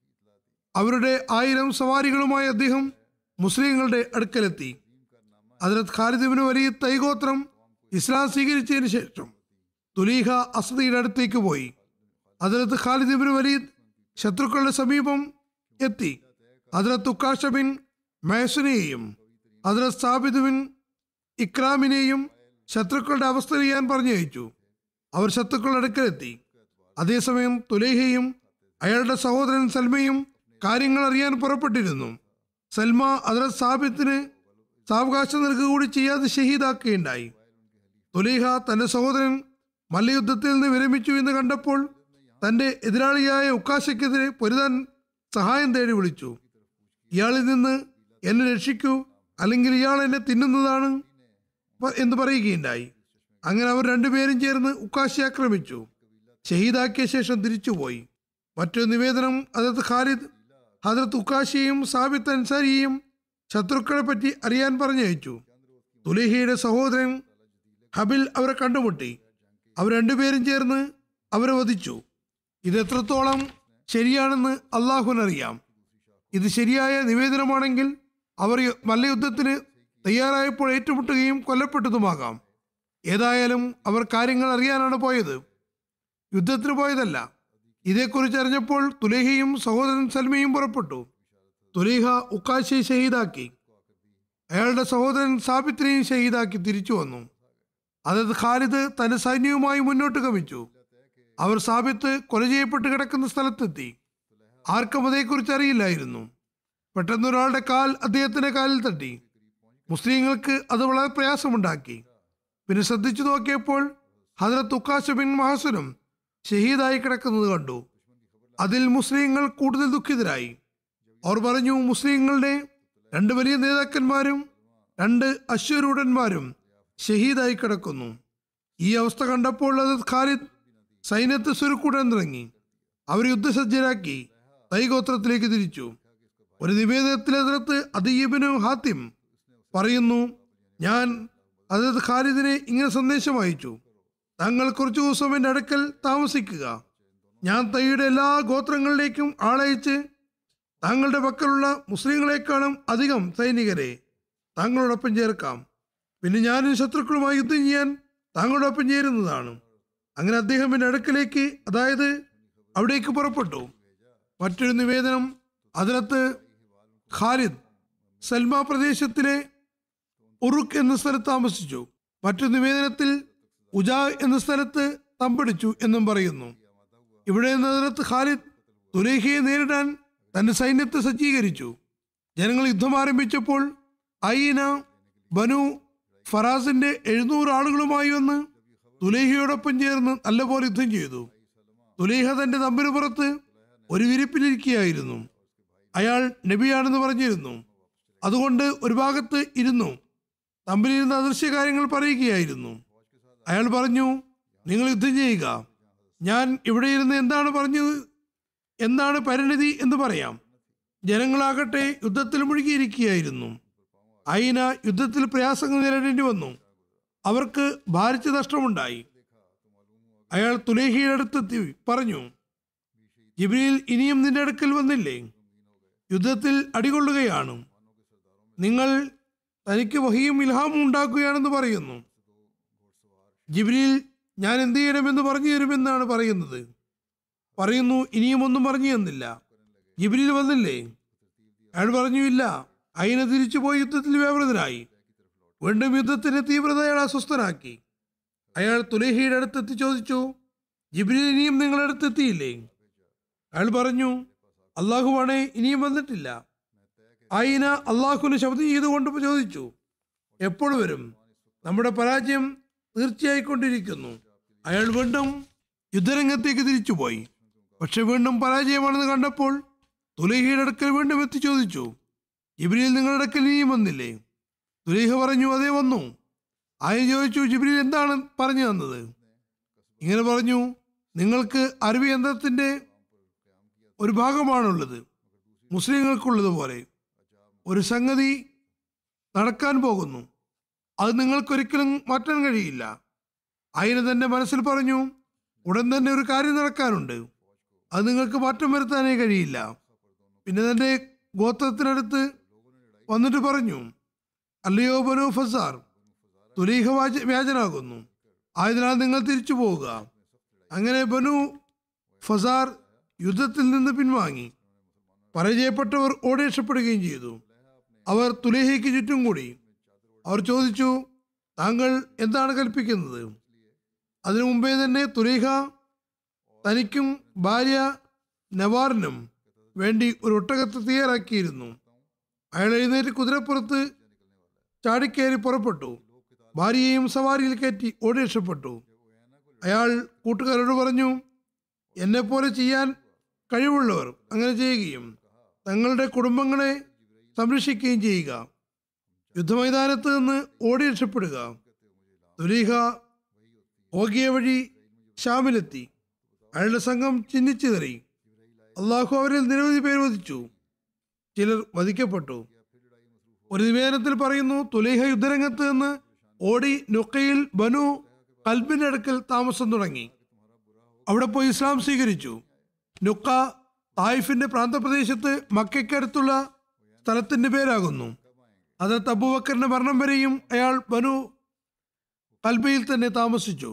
അവരുടെ ആയിരം സവാരികളുമായി അദ്ദേഹം മുസ്ലിങ്ങളുടെ അടുക്കലെത്തി ഹജരത് ഖാലിദിബിന് വലിയ തൈഗോത്രം ഇസ്ലാം സ്വീകരിച്ചതിന് ശേഷം തുലീഹ അസദിയുടെ അടുത്തേക്ക് പോയി ഹജരത്ത് ഖാലിദിബിന് വലിയ ശത്രുക്കളുടെ സമീപം എത്തി ഹജരത്ത് ഉക്കാഷ ബിൻ മഹസുനെയും ഹജരത് സാബിദ് ബിൻ ഇക്രാമിനെയും ശത്രുക്കളുടെ അവസ്ഥ ചെയ്യാൻ പറഞ്ഞു അയച്ചു അവർ ശത്രുക്കളുടെ അടുക്കലെത്തി അതേസമയം തുലേഹയും അയാളുടെ സഹോദരൻ സൽമയും കാര്യങ്ങൾ അറിയാൻ പുറപ്പെട്ടിരുന്നു സൽമ ഹജരത് സാബിത്തിന് സാവകാശം നൽകുക കൂടി ചെയ്യാതെ ഷഹീദാക്കുകയുണ്ടായി തുലീഹ തന്റെ സഹോദരൻ മല്ലയുദ്ധത്തിൽ നിന്ന് വിരമിച്ചു എന്ന് കണ്ടപ്പോൾ തന്റെ എതിരാളിയായ ഉക്കാശയ്ക്കെതിരെ പൊരുതാൻ സഹായം തേടി വിളിച്ചു ഇയാളിൽ നിന്ന് എന്നെ രക്ഷിക്കൂ അല്ലെങ്കിൽ ഇയാൾ എന്നെ തിന്നുന്നതാണ് പ- എന്ന് പറയുകയുണ്ടായി അങ്ങനെ അവർ രണ്ടുപേരും ചേർന്ന് ഉക്കാശയെ ആക്രമിച്ചു ഷഹീദാക്കിയ ശേഷം തിരിച്ചുപോയി മറ്റൊരു നിവേദനം ഹജരത്ത് ഖാലിദ് ഹജരത്ത് ഉക്കാശിയെയും സാബിത്ത് അൻസാരിയെയും ശത്രുക്കളെ പറ്റി അറിയാൻ പറഞ്ഞയച്ചു തുലേഹയുടെ സഹോദരൻ ഹബിൽ അവരെ കണ്ടുമുട്ടി അവർ രണ്ടുപേരും ചേർന്ന് അവരെ വധിച്ചു ഇത് എത്രത്തോളം ശരിയാണെന്ന് അള്ളാഹുവിനറിയാം ഇത് ശരിയായ നിവേദനമാണെങ്കിൽ അവർ യു- മല്ലയുദ്ധത്തിന് തയ്യാറായപ്പോൾ ഏറ്റുമുട്ടുകയും കൊല്ലപ്പെട്ടതുമാകാം ഏതായാലും അവർ കാര്യങ്ങൾ അറിയാനാണ് പോയത് യുദ്ധത്തിന് പോയതല്ല ഇതേക്കുറിച്ച് അറിഞ്ഞപ്പോൾ തുലേഹയും സഹോദരൻ സൽമയും പുറപ്പെട്ടു തുലേഹ ഉക്കാശയെ ഷഹീദാക്കി അയാളുടെ സഹോദരൻ സാബിത്തിനെയും ഷഹീദാക്കി തിരിച്ചു വന്നു അതത് ഖാലിദ് തന്റെ സൈന്യവുമായി മുന്നോട്ട് ഗമിച്ചു അവർ സാബിത്ത് കൊല ചെയ്യപ്പെട്ട് കിടക്കുന്ന സ്ഥലത്തെത്തി ആർക്കും അതേക്കുറിച്ച് അറിയില്ലായിരുന്നു പെട്ടെന്ന് ഒരാളുടെ കാൽ അദ്ദേഹത്തിന്റെ കാലിൽ തട്ടി മുസ്ലിങ്ങൾക്ക് അത് വളരെ പ്രയാസമുണ്ടാക്കി പിന്നെ ശ്രദ്ധിച്ചു നോക്കിയപ്പോൾ ഹജറത്ത് ഉക്കാശ ബിൻ മഹസുനും ഷഹീദായി കിടക്കുന്നത് കണ്ടു അതിൽ മുസ്ലിങ്ങൾ കൂടുതൽ ദുഃഖിതരായി അവർ പറഞ്ഞു മുസ്ലിങ്ങളുടെ രണ്ട് വലിയ നേതാക്കന്മാരും രണ്ട് അശ്വരൂഢന്മാരും ഷഹീദായി കിടക്കുന്നു ഈ അവസ്ഥ കണ്ടപ്പോൾ അത് ഖാലിദ് സൈന്യത്തെ സുരുക്കൂടാൻ തുടങ്ങി അവർ യുദ്ധസജ്ജരാക്കി തൈഗോത്രത്തിലേക്ക് തിരിച്ചു ഒരു നിവേദനത്തിൽ അതിനകത്ത് അദീബിനു ഹാത്തിം പറയുന്നു ഞാൻ അതത് ഖാലിദിനെ ഇങ്ങനെ സന്ദേശം അയച്ചു താങ്കൾ കുറച്ചു ദിവസം എൻ്റെ അടുക്കൽ താമസിക്കുക ഞാൻ തൈയുടെ എല്ലാ ഗോത്രങ്ങളിലേക്കും ആളയച്ച് താങ്കളുടെ പക്കലുള്ള മുസ്ലിങ്ങളെക്കാളും അധികം സൈനികരെ താങ്കളോടൊപ്പം ചേർക്കാം പിന്നെ ഞാനും ശത്രുക്കളുമായി യുദ്ധം ചെയ്യാൻ താങ്കളോടൊപ്പം ചേരുന്നതാണ് അങ്ങനെ അദ്ദേഹം എൻ്റെ അടുക്കലേക്ക് അതായത് അവിടേക്ക് പുറപ്പെട്ടു മറ്റൊരു നിവേദനം അതിനകത്ത് ഖാലിദ് സൽമ പ്രദേശത്തിലെ ഉറുക്ക് എന്ന സ്ഥലത്ത് താമസിച്ചു മറ്റു നിവേദനത്തിൽ ഉജാ എന്ന സ്ഥലത്ത് തമ്പടിച്ചു എന്നും പറയുന്നു ഇവിടെ നിന്നതിനകത്ത് ഖാലിദ് തുലേഖയെ നേരിടാൻ തന്റെ സൈന്യത്തെ സജ്ജീകരിച്ചു ജനങ്ങൾ യുദ്ധം ആരംഭിച്ചപ്പോൾ ഐന ബനു ഫറാസിന്റെ എഴുന്നൂറ് ആളുകളുമായി വന്ന് തുലേഹയോടൊപ്പം ചേർന്ന് നല്ലപോലെ യുദ്ധം ചെയ്തു തുലേഹ തന്റെ തമ്പിന് പുറത്ത് ഒരു വിരിപ്പിലിരിക്കുകയായിരുന്നു അയാൾ നബിയാണെന്ന് പറഞ്ഞിരുന്നു അതുകൊണ്ട് ഒരു ഭാഗത്ത് ഇരുന്നു തമ്പിലിരുന്ന അദൃശ്യ കാര്യങ്ങൾ പറയുകയായിരുന്നു അയാൾ പറഞ്ഞു നിങ്ങൾ യുദ്ധം ചെയ്യുക ഞാൻ ഇവിടെ ഇരുന്ന് എന്താണ് പറഞ്ഞത് എന്താണ് പരിണിതി എന്ന് പറയാം ജനങ്ങളാകട്ടെ യുദ്ധത്തിൽ മുഴുകിയിരിക്കുകയായിരുന്നു അയിന യുദ്ധത്തിൽ പ്രയാസങ്ങൾ നേരിടേണ്ടി വന്നു അവർക്ക് ഭാരിച്ച നഷ്ടമുണ്ടായി അയാൾ തുലേഹിയുടെ അടുത്തെത്തി പറഞ്ഞു ജിബ്രീൽ ഇനിയും നിന്റെ അടുക്കൽ വന്നില്ലേ യുദ്ധത്തിൽ അടികൊള്ളുകയാണ് നിങ്ങൾ തനിക്ക് വഹിയും ഇൽഹാമും ഉണ്ടാക്കുകയാണെന്ന് പറയുന്നു ജിബ്രീൽ ഞാൻ എന്ത് ചെയ്യണമെന്ന് പറഞ്ഞു തരുമെന്നാണ് പറയുന്നത് പറയുന്നു ഇനിയും ഒന്നും പറഞ്ഞു തന്നില്ല ജിബ്രീൽ വന്നില്ലേ അയാൾ പറഞ്ഞു ഇല്ല അയിനെ തിരിച്ചു പോയി യുദ്ധത്തിൽ വ്യാപൃതനായി വീണ്ടും യുദ്ധത്തിന്റെ തീവ്രത അയാൾ അസ്വസ്ഥനാക്കി അയാൾ തുലേഹിയുടെ അടുത്തെത്തി ചോദിച്ചു ജിബ്രീൽ ഇനിയും നിങ്ങളുടെ അടുത്തെത്തിയില്ലേ അയാൾ പറഞ്ഞു അള്ളാഹുവാണേ ഇനിയും വന്നിട്ടില്ല ആയിന അള്ളാഹുവിന് ശബ്ദം ചെയ്തുകൊണ്ട് ചോദിച്ചു എപ്പോൾ വരും നമ്മുടെ പരാജയം തീർച്ചയായിക്കൊണ്ടിരിക്കുന്നു അയാൾ വീണ്ടും യുദ്ധരംഗത്തേക്ക് തിരിച്ചുപോയി പക്ഷെ വീണ്ടും പരാജയമാണെന്ന് കണ്ടപ്പോൾ തുലൈഹയുടെ അടുക്കൽ വീണ്ടും എത്തി ചോദിച്ചു ജിബ്രീൽ നിങ്ങളുടെ അടുക്കൽ ഇനിയും വന്നില്ലേ തുലൈഹ പറഞ്ഞു അതേ വന്നു ആയ ചോദിച്ചു ജിബ്രീൽ എന്താണ് പറഞ്ഞു തന്നത് ഇങ്ങനെ പറഞ്ഞു നിങ്ങൾക്ക് അറിവ് യന്ത്രത്തിന്റെ ഒരു ഭാഗമാണുള്ളത് മുസ്ലിങ്ങൾക്കുള്ളതുപോലെ ഒരു സംഗതി നടക്കാൻ പോകുന്നു അത് നിങ്ങൾക്കൊരിക്കലും മാറ്റാൻ കഴിയില്ല അതിന് തന്നെ മനസ്സിൽ പറഞ്ഞു ഉടൻ തന്നെ ഒരു കാര്യം നടക്കാനുണ്ട് അത് നിങ്ങൾക്ക് മാറ്റം വരുത്താനേ കഴിയില്ല പിന്നെ തന്റെ ഗോത്രത്തിനടുത്ത് വന്നിട്ട് പറഞ്ഞു അല്ലയോ ബനു ഫസാർ തുലീഹ വാച വ്യാജനാകുന്നു ആയതിനാൽ നിങ്ങൾ തിരിച്ചു പോവുക അങ്ങനെ ബനു ഫസാർ യുദ്ധത്തിൽ നിന്ന് പിൻവാങ്ങി പരാജയപ്പെട്ടവർ ഓടി രക്ഷപ്പെടുകയും ചെയ്തു അവർ തുലേഹയ്ക്ക് ചുറ്റും കൂടി അവർ ചോദിച്ചു താങ്കൾ എന്താണ് കൽപ്പിക്കുന്നത് അതിനു മുമ്പേ തന്നെ തുലേഹ തനിക്കും ഭാര്യ നവാറിനും വേണ്ടി ഒരു ഒട്ടകത്തെ തയ്യാറാക്കിയിരുന്നു അയാൾ എഴുന്നേറ്റ് കുതിരപ്പുറത്ത് ചാടിക്കയറി പുറപ്പെട്ടു ഭാര്യയെയും സവാരിയിൽ കയറ്റി ഓടി രക്ഷപ്പെട്ടു അയാൾ കൂട്ടുകാരോട് പറഞ്ഞു എന്നെ പോലെ ചെയ്യാൻ കഴിവുള്ളവർ അങ്ങനെ ചെയ്യുകയും തങ്ങളുടെ കുടുംബങ്ങളെ സംരക്ഷിക്കുകയും ചെയ്യുക യുദ്ധമൈതാനത്ത് നിന്ന് ഓടി രക്ഷപ്പെടുക തുലീഹ ഓകിയ വഴി ഷാമിലെത്തി അയാളുടെ സംഘം ചിഹ്നിച്ചിതറി അള്ളാഹു അവരിൽ നിരവധി പേർ വധിച്ചു ചിലർ വധിക്കപ്പെട്ടു ഒരു നിവേദനത്തിൽ പറയുന്നു തുലൈഹ യുദ്ധരംഗത്ത് നിന്ന് ഓടി നുക്കയിൽ ബനു കൽബിന്റെ അടുക്കൽ താമസം തുടങ്ങി അവിടെ പോയി ഇസ്ലാം സ്വീകരിച്ചു നുക്ക തായിഫിന്റെ പ്രാന്തപ്രദേശത്ത് മക്കയ്ക്കടുത്തുള്ള സ്ഥലത്തിന്റെ പേരാകുന്നു അത് അബൂബക്കറിന്റെ മരണം വരെയും അയാൾ ബനു കൽബയിൽ തന്നെ താമസിച്ചു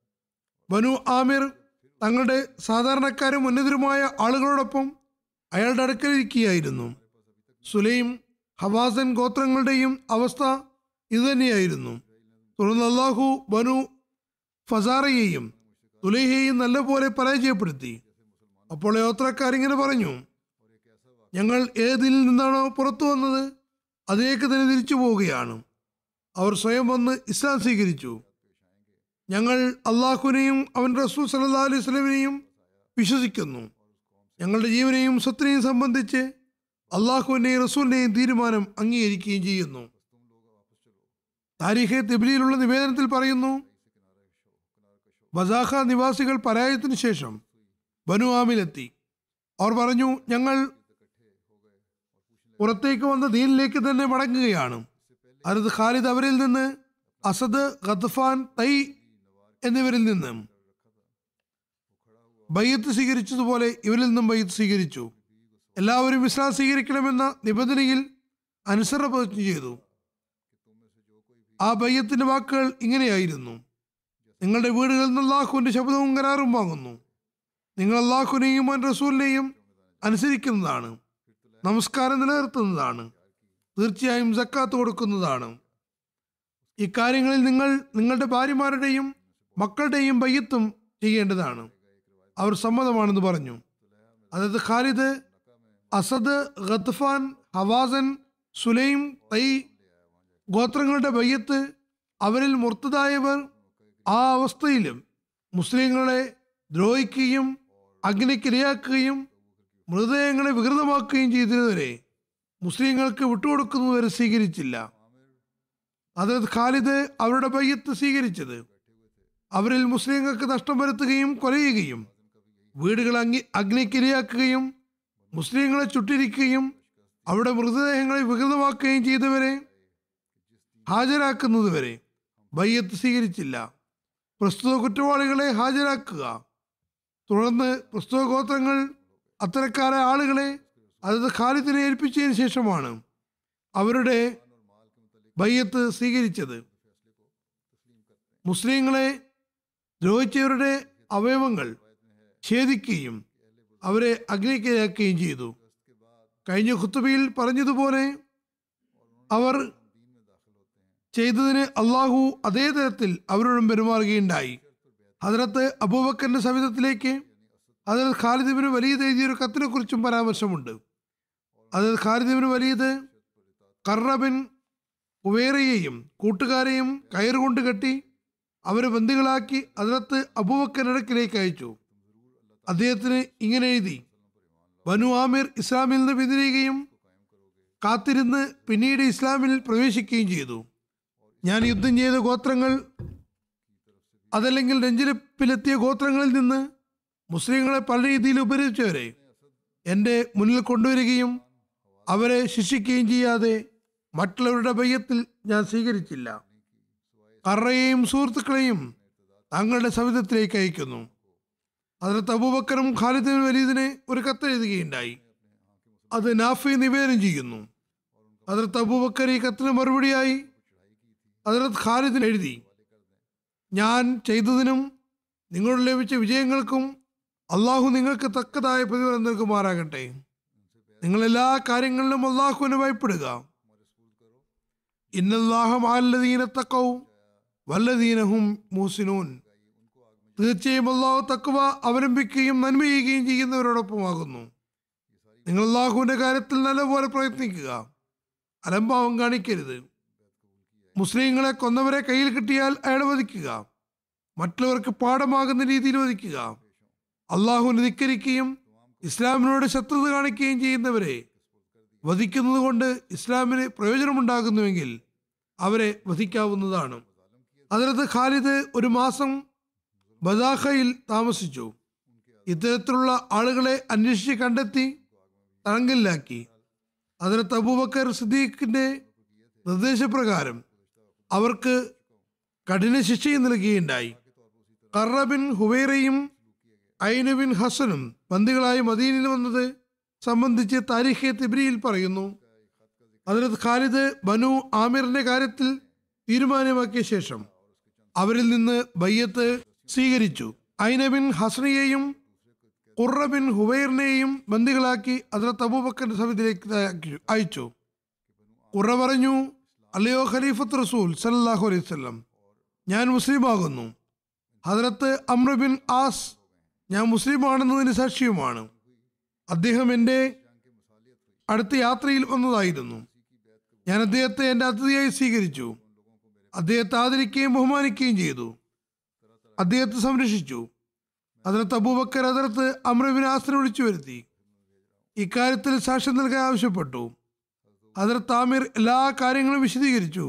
ബനു ആമിർ തങ്ങളുടെ സാധാരണക്കാരും ഉന്നതരുമായ ആളുകളോടൊപ്പം അയാളുടെ അടുക്കലിരിക്കുകയായിരുന്നു സുലൈം ഹവാസൻ ഗോത്രങ്ങളുടെയും അവസ്ഥ ഇതുതന്നെയായിരുന്നു തുടർന്ന് അള്ളാഹു ബനു ഫസാറയെയും തുലൈഹയെയും നല്ലപോലെ പരാജയപ്പെടുത്തി അപ്പോൾ യാത്രക്കാർ ഇങ്ങനെ പറഞ്ഞു ഞങ്ങൾ ഏതിൽ നിന്നാണോ പുറത്തു വന്നത് അതിലേക്ക് തന്നെ തിരിച്ചു പോവുകയാണ് അവർ സ്വയം വന്ന് ഇസ്ലാം സ്വീകരിച്ചു ഞങ്ങൾ അള്ളാഹുവിനെയും അവൻ റസൂൽ സല്ലാ അലൈഹി സ്വലമിനെയും വിശ്വസിക്കുന്നു ഞങ്ങളുടെ ജീവനെയും സ്വത്തിനെയും സംബന്ധിച്ച് അള്ളാഹുവിന്റെയും റസൂലിന്റെയും തീരുമാനം അംഗീകരിക്കുകയും ചെയ്യുന്നു താരിഖെ തിബിലിയിലുള്ള നിവേദനത്തിൽ പറയുന്നു ബസാഖ നിവാസികൾ പരാജയത്തിന് ശേഷം ബനു ആമിലെത്തി അവർ പറഞ്ഞു ഞങ്ങൾ പുറത്തേക്ക് വന്ന ദീനിലേക്ക് തന്നെ മടങ്ങുകയാണ് അനത് ഖാലിദ് അവരിൽ നിന്ന് അസദ് ഖദ്ഫാൻ തൈ എന്നിവരിൽ നിന്നും ബയ്യത്ത് സ്വീകരിച്ചതുപോലെ ഇവരിൽ നിന്നും ബയ്യത്ത് സ്വീകരിച്ചു എല്ലാവരും ഇസ്ലാം സ്വീകരിക്കണമെന്ന നിബന്ധനയിൽ അനുസരണ പ്രതിജ്ഞ ചെയ്തു ആ ബയ്യത്തിന്റെ വാക്കുകൾ ഇങ്ങനെയായിരുന്നു നിങ്ങളുടെ വീടുകളിൽ നിന്ന് അള്ളാഹുവിന്റെ ശബ്ദവും കരാറും വാങ്ങുന്നു നിങ്ങൾ അള്ളാഹുവിനെയും അവൻ റസൂലിനെയും അനുസരിക്കുന്നതാണ് നമസ്കാരം നിലനിർത്തുന്നതാണ് തീർച്ചയായും സക്കാത്ത് കൊടുക്കുന്നതാണ് ഇക്കാര്യങ്ങളിൽ നിങ്ങൾ നിങ്ങളുടെ ഭാര്യമാരുടെയും മക്കളുടെയും ബയ്യത്തും ചെയ്യേണ്ടതാണ് അവർ സമ്മതമാണെന്ന് പറഞ്ഞു അതായത് Khalid Asad Ghatafan Hawazin Sulaim Tai ഗോത്രങ്ങളുടെ ബയ്യത്ത് അവരിൽ മുർത്തതായവർ ആ അവസ്ഥയിലും മുസ്ലിങ്ങളെ ദ്രോഹിക്കുകയും അഗ്നിക്കിരയാക്കുകയും മൃതദേഹങ്ങളെ വികൃതമാക്കുകയും ചെയ്തതുവരെ മുസ്ലിങ്ങൾക്ക് വിട്ടുകൊടുക്കുന്നതുവരെ സ്വീകരിച്ചില്ല അതിനകത്ത് ഖാലിദ് അവരുടെ ബയ്യത്ത് സ്വീകരിച്ചത് അവരിൽ മുസ്ലിങ്ങൾക്ക് നഷ്ടം വരുത്തുകയും കൊല ചെയ്യുകയും വീടുകൾ അഗ്നി അഗ്നിക്കിരയാക്കുകയും മുസ്ലിങ്ങളെ ചുട്ടിരിക്കുകയും അവിടെ മൃതദേഹങ്ങളെ വികൃതമാക്കുകയും ചെയ്തവരെ ഹാജരാക്കുന്നതുവരെ ബയ്യത്ത് സ്വീകരിച്ചില്ല പ്രസ്തുത കുറ്റവാളികളെ ഹാജരാക്കുക തുടർന്ന് പ്രസ്തുത ഗോത്രങ്ങൾ അത്തരക്കാരായ ആളുകളെ അതത് ഖാലിദിനെ ഏൽപ്പിച്ചതിന് ശേഷമാണ് അവരുടെ ബയ്യത്ത് സ്വീകരിച്ചത് മുസ്ലിങ്ങളെ ദ്രോഹിച്ചവരുടെ അവയവങ്ങൾ ഛേദിക്കുകയും അവരെ അഗ്നിക്കിരയാക്കുകയും ചെയ്തു കഴിഞ്ഞ ഖുത്തുബയിൽ പറഞ്ഞതുപോലെ അവർ ചെയ്തതിന് അള്ളാഹു അതേ തരത്തിൽ അവരോടും പെരുമാറുകയുണ്ടായി ഹജറത്ത് അബൂബക്കറിന്റെ സവിധത്തിലേക്ക് ഹജറത് ഖാലിദിബിന് വലിയത് എഴുതിയൊരു കത്തിനെ കുറിച്ചും പരാമർശമുണ്ട് ഹജറത് ഖാലിദിബിന് വലിയത് കർറബിൻ ഉവേറയെയും കൂട്ടുകാരെയും കയറുകൊണ്ട് കെട്ടി അവരെ ബന്ദികളാക്കി അതിനകത്ത് അബൂബക്കറിടക്കിലേക്ക് അയച്ചു അദ്ദേഹത്തിന് ഇങ്ങനെ എഴുതി ബനു ആമിർ ഇസ്ലാമിൽ നിന്ന് പിന്തിരിയുകയും കാത്തിരുന്ന് പിന്നീട് ഇസ്ലാമിൽ പ്രവേശിക്കുകയും ചെയ്തു ഞാൻ യുദ്ധം ചെയ്ത ഗോത്രങ്ങൾ അതല്ലെങ്കിൽ നെഞ്ചിരിപ്പിലെത്തിയ ഗോത്രങ്ങളിൽ നിന്ന് മുസ്ലിങ്ങളെ പല രീതിയിൽ ഉപരിച്ചവരെ എൻ്റെ മുന്നിൽ കൊണ്ടുവരികയും അവരെ ശിക്ഷിക്കുകയും ചെയ്യാതെ മറ്റുള്ളവരുടെ ബയ്യത്തിൽ ഞാൻ സ്വീകരിച്ചില്ല കറയെയും സുഹൃത്തുക്കളെയും തങ്ങളുടെ സവിധത്തിലേക്ക് അയക്കുന്നു അതിനകത്ത് അബൂബക്കറും ഖാലിദിൻ വലീദിനെ ഒരു കത്തെഴുതുകയുണ്ടായി അത് നാഫി നിവേദനം ചെയ്യുന്നു അതിനകത്ത് അബൂബക്കർ ഈ കത്തിന് മറുപടിയായി അതിനകത്ത് ഖാലിദിന് എഴുതി ഞാൻ ചെയ്തതിനും നിങ്ങളോട് ലഭിച്ച വിജയങ്ങൾക്കും അള്ളാഹു നിങ്ങൾക്ക് തക്കതായ പ്രതിഫലം നൽകുമാറാകട്ടെ നിങ്ങൾ എല്ലാ കാര്യങ്ങളിലും അള്ളാഹുവിനെ ഭയപ്പെടുക ഇന്നല്ലാഹം ആല്ലദീന തക്കവും വല്ലദീനഹും മൂസിനൂൻ തീർച്ചയായും അള്ളാഹു തക്കുവ അവലംബിക്കുകയും നന്മ ചെയ്യുകയും ചെയ്യുന്നവരോടൊപ്പമാകുന്നു നിങ്ങൾ അള്ളാഹുവിന്റെ കാര്യത്തിൽ നല്ലപോലെ പ്രയത്നിക്കുക അലംഭാവം കാണിക്കരുത് മുസ്ലിങ്ങളെ കൊന്നവരെ കയ്യിൽ കിട്ടിയാൽ അയാളെ വധിക്കുക മറ്റുള്ളവർക്ക് പാഠമാകുന്ന രീതിയിൽ വധിക്കുക അള്ളാഹുവിനെ ധിക്കരിക്കുകയും ഇസ്ലാമിനോട് ശത്രുത കാണിക്കുകയും ചെയ്യുന്നവരെ വധിക്കുന്നത് കൊണ്ട് ഇസ്ലാമിന് പ്രയോജനമുണ്ടാകുന്നുവെങ്കിൽ അവരെ വധിക്കാവുന്നതാണ് അതിനകത്ത് ഖാലിദ് ഒരു മാസം ബദാഖയിൽ താമസിച്ചു ഇത്തരത്തിലുള്ള ആളുകളെ അന്വേഷിച്ച് കണ്ടെത്തി തടങ്കലിലാക്കി അതിനകത്ത് അബൂബക്കർ സിദ്ദീഖിന്റെ നിർദ്ദേശപ്രകാരം അവർക്ക് കഠിന ശിക്ഷയും നൽകുകയുണ്ടായി കറ ബിൻ ഹുവൈറയും ഐന ബിൻ ഹസനും ബന്ദികളായി മദീനയിൽ വന്നത് സംബന്ധിച്ച് താരിഖെ തിബ്രിയിൽ പറയുന്നു അതിനകത്ത് ഖാലിദ് ബനു ആമിറിന്റെ കാര്യത്തിൽ തീരുമാനമാക്കിയ ശേഷം അവരിൽ നിന്ന് ബയ്യത്ത് സ്വീകരിച്ചു ഐന ബിൻ ഹസനെയും ഖുറ ബിൻ ഹുവൈറിനെയും ബന്ദികളാക്കി അതിനകത്ത് അബൂബക്കറിന്റെ സമിതിയിലേക്ക് അയച്ചു ഖുറ പറഞ്ഞു അല്ലയോ ഖലീഫത്ത് റസൂൽ സല്ലാഹു അലൈഹി വസല്ലം ഞാൻ മുസ്ലിമാകുന്നു ഹജറത്ത് അമ്ര ബിൻ ആസ് ഞാൻ മുസ്ലിമാണെന്നതിന് സാക്ഷിയുമാണ് അദ്ദേഹം എൻ്റെ അടുത്ത യാത്രയിൽ വന്നതായിരുന്നു ഞാൻ അദ്ദേഹത്തെ എൻ്റെ അതിഥിയായി സ്വീകരിച്ചു അദ്ദേഹത്തെ ആദരിക്കുകയും ബഹുമാനിക്കുകയും ചെയ്തു അദ്ദേഹത്തെ സംരക്ഷിച്ചു അതിനകത്ത് അബൂബക്കർ അതിനകത്ത് അമ്രബിൻ ആസിനെ വിളിച്ചു വരുത്തി ഇക്കാര്യത്തിൽ സാക്ഷ്യം നൽകാൻ ആവശ്യപ്പെട്ടു അതിനകത്ത് ആമിർ എല്ലാ കാര്യങ്ങളും വിശദീകരിച്ചു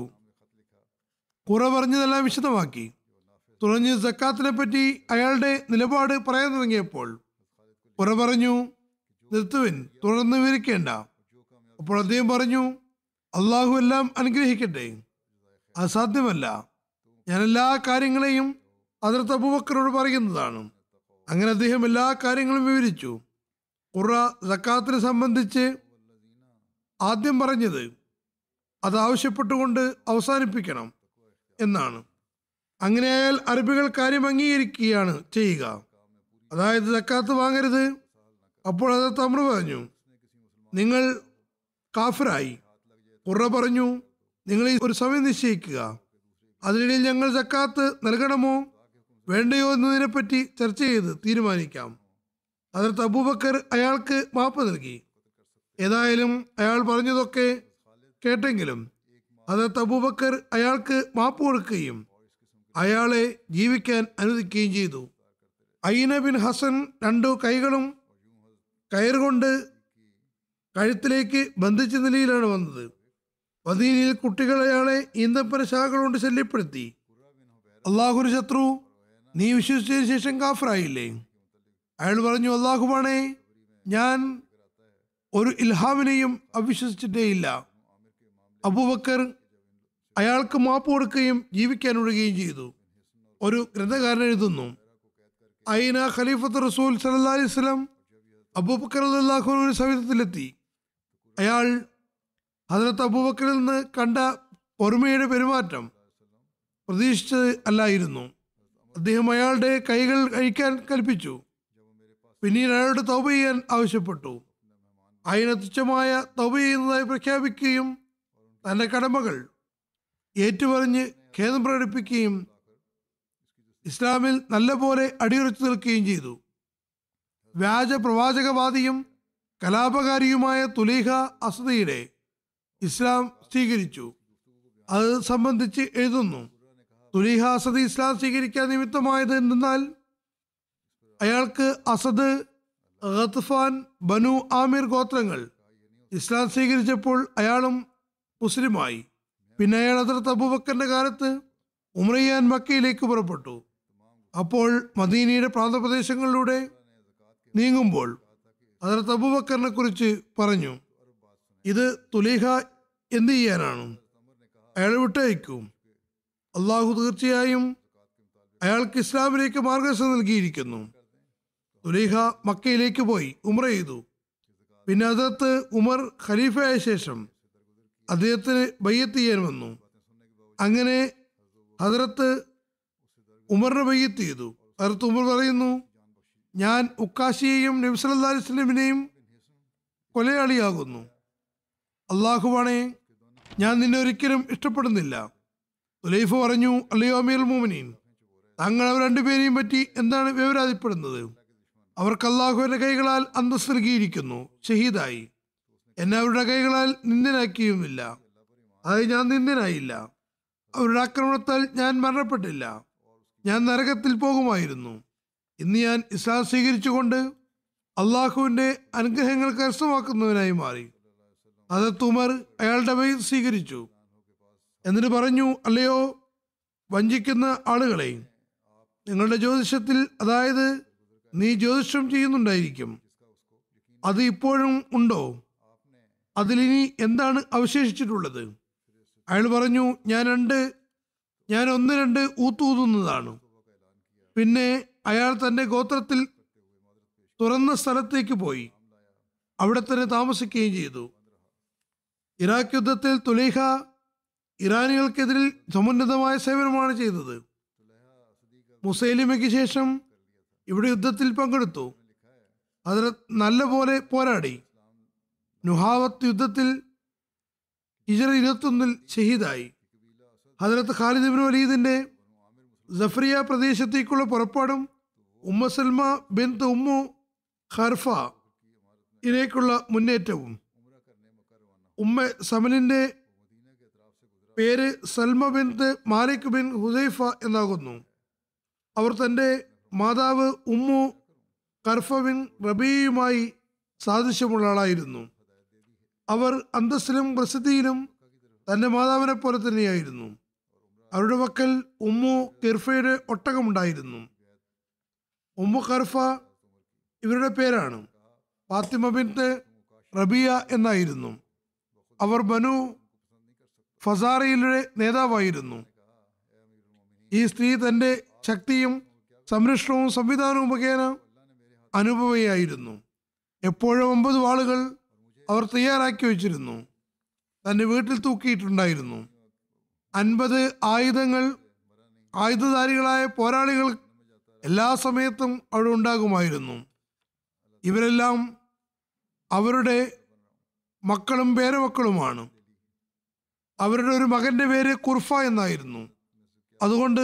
കുറ പറഞ്ഞതെല്ലാം വിശദമാക്കി തുടർന്ന് സക്കാത്തിനെ പറ്റി അയാളുടെ നിലപാട് പറയാൻ തുടങ്ങിയപ്പോൾ കുറ പറഞ്ഞു നിർത്തുവിൻ തുടർന്ന് വിവരിക്കേണ്ട അപ്പോൾ അദ്ദേഹം പറഞ്ഞു അള്ളാഹു എല്ലാം അനുഗ്രഹിക്കട്ടെ അത് സാധ്യമല്ല ഞാൻ എല്ലാ കാര്യങ്ങളെയും അതിർത്ത് അബൂബക്കറോട് പറയുന്നതാണ് അങ്ങനെ അദ്ദേഹം എല്ലാ കാര്യങ്ങളും വിവരിച്ചു ഖുറ സക്കാത്തിനെ സംബന്ധിച്ച് ആദ്യം പറഞ്ഞത് അത് ആവശ്യപ്പെട്ടുകൊണ്ട് അവസാനിപ്പിക്കണം എന്നാണ് അങ്ങനെയായാൽ അറബികൾ കാര്യം അംഗീകരിക്കുകയാണ് ചെയ്യുക അതായത് സക്കാത്ത് വാങ്ങരുത് അപ്പോൾ അത് തമ്ര പറഞ്ഞു നിങ്ങൾ കാഫിറായി ഖുറ പറഞ്ഞു നിങ്ങൾ ഈ ഒരു സമയം നിശ്ചയിക്കുക അതിനിടയിൽ ഞങ്ങൾ സക്കാത്ത് നൽകണമോ വേണ്ടയോ എന്നതിനെപ്പറ്റി ചർച്ച ചെയ്ത് തീരുമാനിക്കാം അതിർത്ത് അബൂബക്കർ അയാൾക്ക് മാപ്പ് നൽകി ഏതായാലും അയാൾ പറഞ്ഞതൊക്കെ കേട്ടെങ്കിലും അതിർത്ത് അബൂബക്കർ അയാൾക്ക് മാപ്പ് കൊടുക്കുകയും അയാളെ ജീവിക്കാൻ അനുവദിക്കുകയും ചെയ്തു ഐന ബിൻ ഹസൻ രണ്ടു കൈകളും കയറുകൊണ്ട് കഴുത്തിലേക്ക് ബന്ധിച്ച നിലയിലാണ് വന്നത് മദീനയിൽ കുട്ടികൾ അയാളെ ഈന്തപ്പന ശാഖകൾ കൊണ്ട് ശല്യപ്പെടുത്തി അള്ളാഹുരു ശത്രു നീ വിശ്വസിച്ചതിന് ശേഷം കാഫറായില്ലേ അയാൾ പറഞ്ഞു അള്ളാഹുബാണേ ഞാൻ ഒരു ഇൽഹാമിനെയും അവിശ്വസിച്ചിട്ടേയില്ല അബൂബക്കർ അയാൾക്ക് മാപ്പ് കൊടുക്കുകയും ജീവിക്കാൻ ഒഴുകുകയും ചെയ്തു ഒരു ഗ്രന്ഥകാരൻ എഴുതുന്നു ഐന ഖലീഫത്ത് റസൂൽ സല്ലാ അലൈഹി സ്വലം അബൂബക്കർ അള്ളാഹുവിന്റെ സവിധത്തിലെത്തി അയാൾ ഹജറത്ത് അബൂബക്കറിൽ നിന്ന് കണ്ട പൊറുമയുടെ പെരുമാറ്റം പ്രതീക്ഷിച്ചത് അല്ലായിരുന്നു അദ്ദേഹം അയാളുടെ കൈകൾ കഴിക്കാൻ കൽപ്പിച്ചു പിന്നീട് അയാളോട് തൗബ ചെയ്യാൻ ആവശ്യപ്പെട്ടു അതിനെ തുച്ഛമായ തൗബ ചെയ്യുന്നതായി പ്രഖ്യാപിക്കുകയും തന്റെ കടമകൾ ഏറ്റുപറഞ്ഞ് ഖേദം പ്രകടിപ്പിക്കുകയും ഇസ്ലാമിൽ നല്ലപോലെ അടിയുറച്ചു നിൽക്കുകയും ചെയ്തു വ്യാജ പ്രവാചകവാദിയും കലാപകാരിയുമായ തുലീഹ അസദയുടെ ഇസ്ലാം സ്വീകരിച്ചു അത് സംബന്ധിച്ച് എഴുതുന്നു തുലീഹ അസദ് ഇസ്ലാം സ്വീകരിക്കാൻ നിമിത്തമായത് എന്തെന്നാൽ അയാൾക്ക് അസദ് ഖത്ഫാൻ ബനു ആമിർ ഗോത്രങ്ങൾ ഇസ്ലാം സ്വീകരിച്ചപ്പോൾ അയാളും മുസ്ലിമായി പിന്നെ അയാൾ അതിർത്ത് അബൂബക്കറിന്റെ കാലത്ത് ഉമ്രയ്യാൻ മക്കയിലേക്ക് പുറപ്പെട്ടു അപ്പോൾ മദീനയുടെ പ്രാന്തപ്രദേശങ്ങളിലൂടെ നീങ്ങുമ്പോൾ അതിർത്ത് അബൂബക്കറിനെ കുറിച്ച് പറഞ്ഞു ഇത് തുലീഹ എന്ത് ചെയ്യാനാണ് അയാൾ വിട്ടയക്കും അള്ളാഹു തീർച്ചയായും അയാൾക്ക് ഇസ്ലാമിലേക്ക് മാർഗദർശനം നൽകിയിരിക്കുന്നു തുലീഹ മക്കയിലേക്ക് പോയി ഉമ്ര ചെയ്തു പിന്നെ അതിർത്ത് ഉമർ ഖലീഫയായ ശേഷം അദ്ദേഹത്തിന് ബയ്യത്ത് ചെയ്യാൻ വന്നു അങ്ങനെ ഹജറത്ത് ഉമറിനെ ബയ്യത്ത് ചെയ്തു ഹജറത്ത് ഉമർ പറയുന്നു ഞാൻ ഉക്കാശിയെയും നബ്സല്ലാ വസ്ലമിനെയും കൊലയാളിയാകുന്നു അള്ളാഹുവാണെ ഞാൻ നിന്നെ ഒരിക്കലും ഇഷ്ടപ്പെടുന്നില്ല തുലൈഫ് പറഞ്ഞു അല്ലയോ അമീർ മോമിനീൻ താങ്കൾ അവർ രണ്ടുപേരെയും പറ്റി എന്താണ് വിവരാതിപ്പെടുന്നത് അവർക്ക് അള്ളാഹുവിന്റെ കൈകളാൽ അന്തസ് നൽകിയിരിക്കുന്നു ഷഹീദായി എന്നെ അവരുടെ കൈകളാൽ നിന്ദനാക്കിയുമില്ല അത് ഞാൻ നിന്ദനായില്ല അവരുടെ ആക്രമണത്താൽ ഞാൻ മരണപ്പെട്ടില്ല ഞാൻ നരകത്തിൽ പോകുമായിരുന്നു ഇന്ന് ഞാൻ ഇസ്ലാം സ്വീകരിച്ചുകൊണ്ട് അള്ളാഹുവിന്റെ അനുഗ്രഹങ്ങൾ കരസ്ഥമാക്കുന്നവനായി മാറി അത് തുമർ അയാളുടെ വഴി സ്വീകരിച്ചു എന്നിട്ട് പറഞ്ഞു അല്ലയോ വഞ്ചിക്കുന്ന ആളുകളെ നിങ്ങളുടെ ജ്യോതിഷത്തിൽ അതായത് നീ ജ്യോതിഷം ചെയ്യുന്നുണ്ടായിരിക്കും അത് ഇപ്പോഴും ഉണ്ടോ അതിലിനി എന്താണ് അവശേഷിച്ചിട്ടുള്ളത് അയാൾ പറഞ്ഞു ഞാൻ രണ്ട് ഞാൻ ഒന്ന് രണ്ട് ഊത്തൂതുന്നതാണ് പിന്നെ അയാൾ തന്റെ ഗോത്രത്തിൽ തുറന്ന സ്ഥലത്തേക്ക് പോയി അവിടെ തന്നെ താമസിക്കുകയും ചെയ്തു ഇറാഖ് യുദ്ധത്തിൽ തുലൈഹ ഇറാനികൾക്കെതിരിൽ സമുന്നതമായ സേവനമാണ് ചെയ്തത് മുസൈലിമയ്ക്ക് ശേഷം ഇവിടെ യുദ്ധത്തിൽ പങ്കെടുത്തു അതിൽ നല്ല പോലെ പോരാടി നുഹാവത്ത് യുദ്ധത്തിൽ ഹിജറ ഇരുപത്തൊന്നിൽ ഷഹീദായി ഹജറത്ത് ഖാലിദ് ബിൻ വലീദിന്റെ ജഫ്രിയ പ്രദേശത്തേക്കുള്ള പുറപ്പാടും ഉമ്മ സൽമ ബിൻത്ത് ഉമ്മു ഖർഫ ഇതിലേക്കുള്ള മുന്നേറ്റവും ഉമ്മ സമനിന്റെ പേര് Salma bint Malik bin Huzaifa എന്നാകുന്നു അവർ തന്റെ മാതാവ് ഉമ്മു കർഫ ബിൻ റബിയുമായി സാദൃശ്യമുള്ള ആളായിരുന്നു അവർ അന്തസ്സിലും പ്രസിദ്ധിയിലും തന്റെ മാതാവിനെ പോലെ തന്നെയായിരുന്നു അവരുടെ പക്കൽ ഉമ്മു കിർഫയുടെ ഒട്ടകമുണ്ടായിരുന്നു ഉമ്മു കർഫ ഇവരുടെ പേരാണ് ഫാത്തിമ ബിൻത്ത് റബിയ എന്നായിരുന്നു അവർ ബനു ഫസാറയിലെ നേതാവായിരുന്നു ഈ സ്ത്രീ തന്റെ ശക്തിയും സംരക്ഷണവും സംവിധാനവും മുഖേന അനുഭവിയായിരുന്നു എപ്പോഴും ഒമ്പത് വാളുകൾ അവർ തയ്യാറാക്കി വെച്ചിരുന്നു തന്റെ വീട്ടിൽ തൂക്കിയിട്ടുണ്ടായിരുന്നു അൻപത് ആയുധങ്ങൾ ആയുധധാരികളായ പോരാളികൾ എല്ലാ സമയത്തും അവിടെ ഉണ്ടാകുമായിരുന്നു ഇവരെല്ലാം അവരുടെ മക്കളും പേരമക്കളുമാണ് അവരുടെ ഒരു മകന്റെ പേര് കുർഫ എന്നായിരുന്നു അതുകൊണ്ട്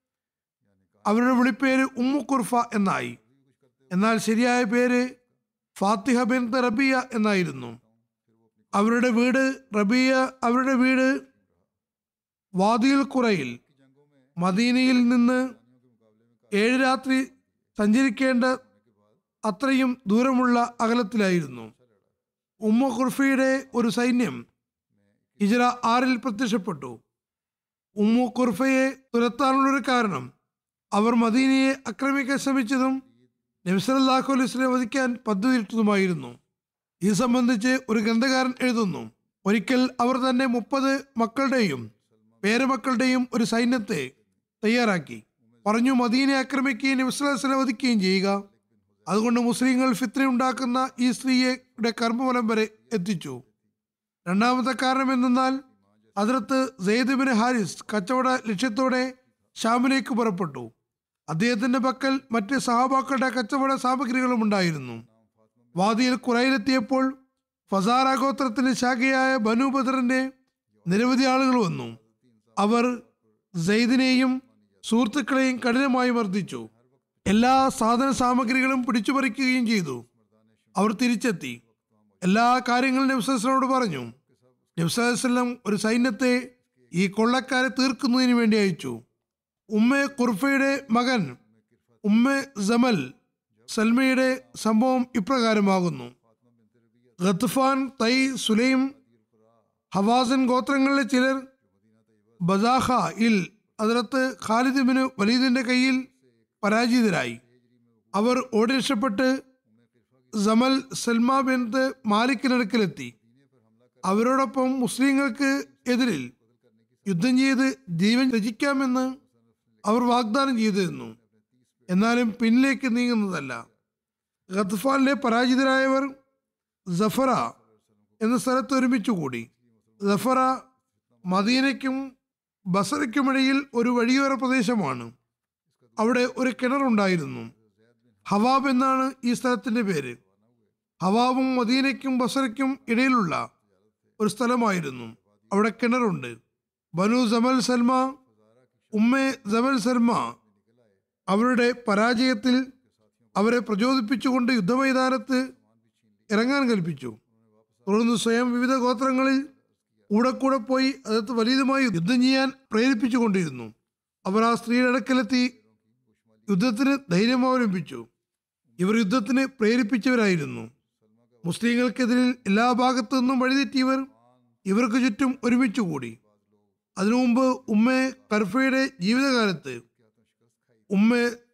അവരുടെ വിളിപ്പേര് ഉമ്മു കുർഫ എന്നായി എന്നാൽ ശരിയായ പേര് ഫാത്തിഹ ബിൻ റബിയ എന്നായിരുന്നു അവരുടെ വീട് റബിയ അവരുടെ വീട് വാദിയുൽ ഖുറയിൽ മദീനയിൽ നിന്ന് ഏഴ് രാത്രി സഞ്ചരിക്കേണ്ട അത്രയും ദൂരമുള്ള അകലത്തിലായിരുന്നു ഉമ്മ ഖുർഫയുടെ ഒരു സൈന്യം ഹിജറ ആറിൽ പ്രത്യക്ഷപ്പെട്ടു ഉമ്മു ഖുർഫയെ തുരത്താനുള്ളൊരു കാരണം അവർ മദീനയെ ആക്രമിക്കാൻ ശ്രമിച്ചതും നബ്സലാഹു അലൈസ്ലെ വധിക്കാൻ പദ്ധതിയിട്ടതുമായിരുന്നു ഇത് സംബന്ധിച്ച് ഒരു ഗ്രന്ഥകാരൻ എഴുതുന്നു ഒരിക്കൽ അവർ തന്നെ മുപ്പത് മക്കളുടെയും പേരമക്കളുടെയും ഒരു സൈന്യത്തെ തയ്യാറാക്കി പറഞ്ഞു മദീനെ ആക്രമിക്കുകയും നബ്സലാസ്ലെ വധിക്കുകയും ചെയ്യുക അതുകൊണ്ട് മുസ്ലിങ്ങൾ ഫിത്ര ഉണ്ടാക്കുന്ന ഈ സ്ത്രീയുടെ കർമ്മഫലം വരെ എത്തിച്ചു രണ്ടാമത്തെ കാരണം എന്തെന്നാൽ അതിർത്ത് സെയ്ദ് ഹാരിസ് കച്ചവട ലക്ഷ്യത്തോടെ ഷാമിലേക്ക് പുറപ്പെട്ടു അദ്ദേഹത്തിന്റെ പക്കൽ മറ്റ് സഹാബാക്കളുടെ കച്ചവട സാമഗ്രികളും ഉണ്ടായിരുന്നു വാദിയിൽ കുറയിലെത്തിയപ്പോൾ ഫസാറ ഗോത്രത്തിന്റെ ശാഖയായ ബനു ബദറിന്റെ നിരവധി ആളുകൾ വന്നു അവർ സെയ്ദിനെയും സുഹൃത്തുക്കളെയും കഠിനമായി മർദ്ദിച്ചു എല്ലാ സാധന സാമഗ്രികളും പിടിച്ചുപറിക്കുകയും ചെയ്തു അവർ തിരിച്ചെത്തി എല്ലാ കാര്യങ്ങളും നബ്സലോട് പറഞ്ഞു നബ്സലം ഒരു സൈന്യത്തെ ഈ കൊള്ളക്കാരെ തീർക്കുന്നതിന് വേണ്ടി അയച്ചു ഉമ്മ കുർഫയുടെ മകൻ ഉമ്മ ജമൽ സൽമയുടെ സംഭവം ഇപ്രകാരമാകുന്നു ഗത്ഫാൻ തൈ സുലൈം ഹവാസൻ ഗോത്രങ്ങളിലെ ചിലർ ബസാഖ ഇൽ അതിലത്ത് ഖാലിദ് ബിന് വലീദിന്റെ കയ്യിൽ പരാജിതരായി അവർ ഓടി രക്ഷപ്പെട്ട് ജമൽ സൽമ ബിൻത്ത് മാലിക്കിനടുക്കലെത്തി അവരോടൊപ്പം മുസ്ലിങ്ങൾക്ക് എതിരിൽ യുദ്ധം ചെയ്ത് ജീവൻ രചിക്കാമെന്ന് അവർ വാഗ്ദാനം ചെയ്തിരുന്നു എന്നാലും പിന്നിലേക്ക് നീങ്ങുന്നതല്ല ഖത്ഫാനിലെ പരാജിതരായവർ ജഫറ എന്ന സ്ഥലത്ത് ഒരുമിച്ച് കൂടി ജഫറ മദീനയ്ക്കും ബസറയ്ക്കുമിടയിൽ ഒരു വഴിയോര പ്രദേശമാണ് അവിടെ ഒരു കിണറുണ്ടായിരുന്നു ഹവാബ് എന്നാണ് ഈ സ്ഥലത്തിന്റെ പേര് ഹവാബും മദീനയ്ക്കും ബസറയ്ക്കും ഇടയിലുള്ള ഒരു സ്ഥലമായിരുന്നു അവിടെ കിണറുണ്ട് ബനു ജമൽ സൽമ ഉമ്മെ ജമൽ സൽമ അവരുടെ പരാജയത്തിൽ അവരെ പ്രചോദിപ്പിച്ചുകൊണ്ട് യുദ്ധമൈതാനത്ത് ഇറങ്ങാൻ കൽപ്പിച്ചു തുടർന്ന് സ്വയം വിവിധ ഗോത്രങ്ങളിൽ കൂടെ കൂടെ പോയി അതത് വലിയതുമായി യുദ്ധം ചെയ്യാൻ പ്രേരിപ്പിച്ചുകൊണ്ടിരുന്നു അവർ ആ സ്ത്രീയുടെ അടുക്കലെത്തി യുദ്ധത്തിന് ധൈര്യം അവലംബിച്ചു ഇവർ യുദ്ധത്തിന് പ്രേരിപ്പിച്ചവരായിരുന്നു മുസ്ലിങ്ങൾക്കെതിരിൽ എല്ലാ ഭാഗത്തു നിന്നും വഴിതെറ്റിയവർ ഇവർക്ക് ചുറ്റും ഒരുമിച്ച് കൂടി അതിനു മുമ്പ് ഉമ്മ കർഫയുടെ ജീവിതകാലത്ത് ഉമ്മ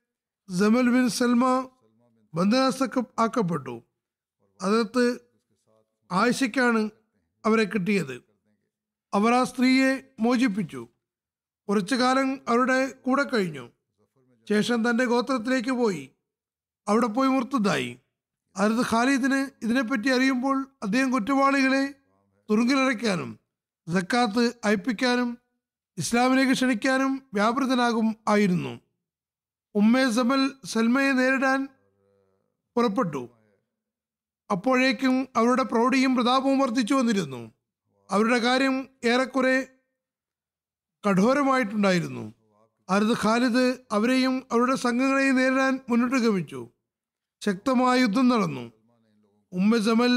ജമൽ ബിൻ സൽമ ബന്ധനാസ്ഥ ആക്കപ്പെട്ടു അതത് ആയിഷയ്ക്കാണ് അവരെ കിട്ടിയത് അവർ ആ സ്ത്രീയെ മോചിപ്പിച്ചു കുറച്ചു കാലം അവരുടെ കൂടെ കഴിഞ്ഞു ശേഷം തന്റെ ഗോത്രത്തിലേക്ക് പോയി അവിടെ പോയി മുർത്തതായി അതായത് ഖാലിദിന് ഇതിനെപ്പറ്റി അറിയുമ്പോൾ അദ്ദേഹം കുറ്റവാളികളെ തുറുങ്കിലടയ്ക്കാനും സക്കാത്ത് അയപ്പിക്കാനും ഇസ്ലാമിലേക്ക് ക്ഷണിക്കാനും വ്യാപൃതനാകും ആയിരുന്നു ഉമ്മെ സമൽ സൽമയെ നേരിടാൻ പുറപ്പെട്ടു അപ്പോഴേക്കും അവരുടെ പ്രൗഢിയും പ്രതാപവും വർദ്ധിച്ചു വന്നിരുന്നു അവരുടെ കാര്യം ഏറെക്കുറെ കഠോരമായിട്ടുണ്ടായിരുന്നു അരുത് ഖാലിദ് അവരെയും അവരുടെ സംഘങ്ങളെയും നേരിടാൻ മുന്നോട്ട് ഗമിച്ചു ശക്തമായ യുദ്ധം നടന്നു ഉമ്മ ജമൽ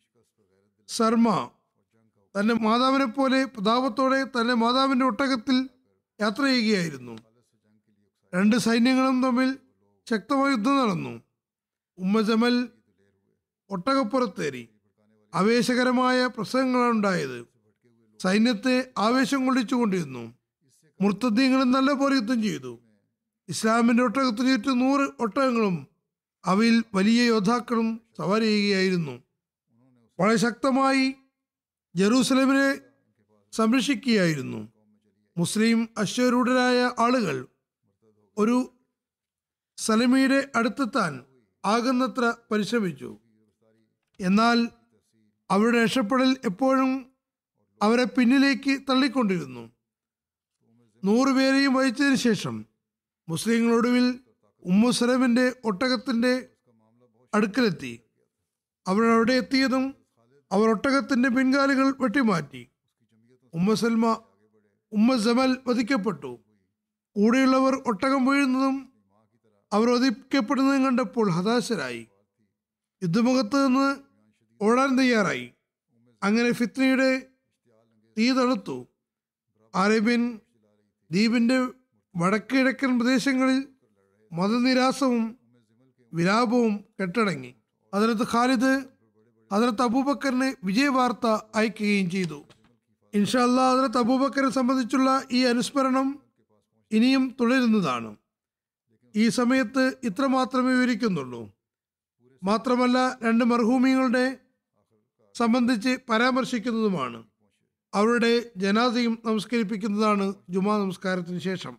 സർമ തന്റെ മാതാവിനെ പോലെ പ്രതാപത്തോടെ തന്റെ മാതാവിന്റെ ഒട്ടകത്തിൽ യാത്ര ചെയ്യുകയായിരുന്നു രണ്ട് സൈന്യങ്ങളും തമ്മിൽ ശക്തമായ യുദ്ധം നടന്നു ഉമ്മ ജമൽ ഒട്ടകപ്പുറത്തേറി ആവേശകരമായ പ്രസംഗങ്ങളാണ് ഉണ്ടായത് സൈന്യത്തെ ആവേശം കൊള്ളിച്ചുകൊണ്ടിരുന്നു മുർത്തദ്ദീങ്ങളും നല്ല പോലെ യുദ്ധം ചെയ്തു ഇസ്ലാമിന്റെ ഒട്ടകത്തിന് ചുറ്റും നൂറ് ഒട്ടകങ്ങളും അവയിൽ വലിയ യോദ്ധാക്കളും സവാരി ചെയ്യുകയായിരുന്നു വളരെ ശക്തമായി ജെറൂസലേമിനെ സംരക്ഷിക്കുകയായിരുന്നു മുസ്ലിം അശ്വരൂഢരായ ആളുകൾ ഒരു സലമിയുടെ അടുത്തെത്താൻ ആകുന്നത്ര പരിശ്രമിച്ചു എന്നാൽ അവരുടെ രക്ഷപ്പെടൽ എപ്പോഴും അവരെ പിന്നിലേക്ക് തള്ളിക്കൊണ്ടിരുന്നു നൂറുപേരെയും വഹിച്ചതിന് ശേഷം മുസ്ലിങ്ങളൊടുവിൽ ഉമ്മുസലമിന്റെ ഒട്ടകത്തിന്റെ അടുക്കലെത്തി അവർ അവിടെ എത്തിയതും അവർ ഒട്ടകത്തിന്റെ പിൻകാലുകൾ വെട്ടിമാറ്റി ഉമ്മ സൽമ ഉമ്മ ജമൽ വധിക്കപ്പെട്ടു കൂടെയുള്ളവർ ഒട്ടകം വീഴുന്നതും അവർ വധിക്കപ്പെടുന്നതും കണ്ടപ്പോൾ ഹതാശരായി യുദ്ധമുഖത്ത് നിന്ന് ഓടാൻ തയ്യാറായി അങ്ങനെ ഫിത്നയുടെ തീ തണുത്തു അറേബ്യൻ ദ്വീപിന്റെ വടക്ക് കിഴക്കൻ പ്രദേശങ്ങളിൽ മതനിരാസവും വിലാപവും കെട്ടടങ്ങി അതിനകത്ത് ഖാലിദ് അതിനകത്ത് അബൂബക്കറിന് വിജയവാർത്ത അയക്കുകയും ചെയ്തു ഇൻഷാല്ല അതിനകത്ത് അബൂബക്കറെ സംബന്ധിച്ചുള്ള ഈ അനുസ്മരണം ഇനിയും തുടരുന്നതാണ് ഈ സമയത്ത് ഇത്ര മാത്രമേ വിവരിക്കുന്നുള്ളൂ മാത്രമല്ല രണ്ട് മർഹൂമികളുടെ സംബന്ധിച്ച് പരാമർശിക്കുന്നതുമാണ് അവരുടെ ജനാസയും നമസ്കരിപ്പിക്കുന്നതാണ് ജുമാ നമസ്കാരത്തിന് ശേഷം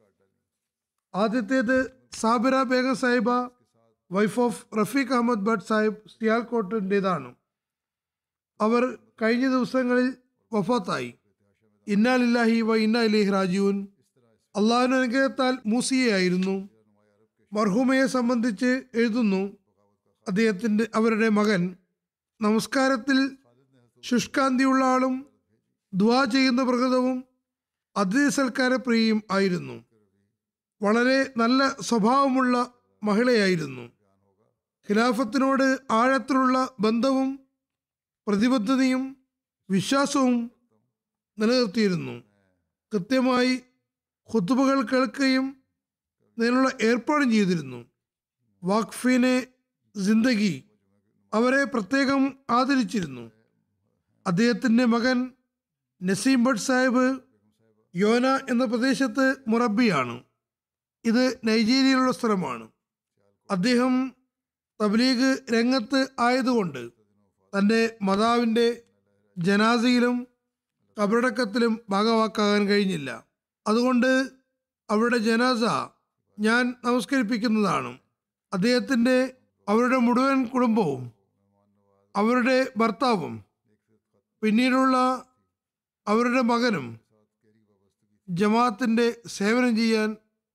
ആദ്യത്തേത് സാബിറ ബേഗം സാഹിബ വൈഫ് ഓഫ് റഫീഖ് അഹമ്മദ് ഭട്ട് സാഹിബ് സിയാൽകോട്ടിൻ്റെതാണ് അവർ കഴിഞ്ഞ ദിവസങ്ങളിൽ വഫാത്തായി ഇന്നാലില്ലാഹി വ ഇന്ന ഇലൈഹി റാജീവൻ അള്ളാഹുവിന്റെ അനുഗ്രഹത്താൽ മൂസിയായിരുന്നു മർഹൂമയെ സംബന്ധിച്ച് എഴുതുന്നു അദ്ദേഹത്തിൻ്റെ അവരുടെ മകൻ നമസ്കാരത്തിൽ ശുഷ്കാന്തിയുള്ള ആളും ദ്വാ ചെയ്യുന്ന പ്രകൃതവും അതിഥി സൽക്കാര പ്രിയയും ആയിരുന്നു വളരെ നല്ല സ്വഭാവമുള്ള മഹിളയായിരുന്നു ഖിലാഫത്തിനോട് ആഴത്തിലുള്ള ബന്ധവും പ്രതിബദ്ധതയും വിശ്വാസവും നിലനിർത്തിയിരുന്നു കൃത്യമായി ഖുത്തുബകൾ കേൾക്കുകയും ഇതിനുള്ള ഏർപ്പാടും ചെയ്തിരുന്നു വാഖ്ഫിനെ ജിന്ദഗി അവരെ പ്രത്യേകം ആദരിച്ചിരുന്നു അദ്ദേഹത്തിൻ്റെ മകൻ നസീം ഭട്ട് സാഹിബ് യോന എന്ന പ്രദേശത്ത് മുറബിയാണ് ഇത് നൈജീരിയയിലുള്ള സ്ഥലമാണ് അദ്ദേഹം തബ്ലീഗ് രംഗത്ത് ആയതുകൊണ്ട് തൻ്റെ മാതാവിൻ്റെ ജനാസയിലും കബറടക്കത്തിലും ഭാഗവാക്കാകാൻ കഴിഞ്ഞില്ല അതുകൊണ്ട് അവരുടെ ജനാസ ഞാൻ നമസ്കരിപ്പിക്കുന്നതാണ് അദ്ദേഹത്തിൻ്റെ അവരുടെ മുഴുവൻ കുടുംബവും അവരുടെ ഭർത്താവും പിന്നീടുള്ള അവരുടെ മകനും ജമാഅത്തിൻ്റെ സേവനം ചെയ്യാൻ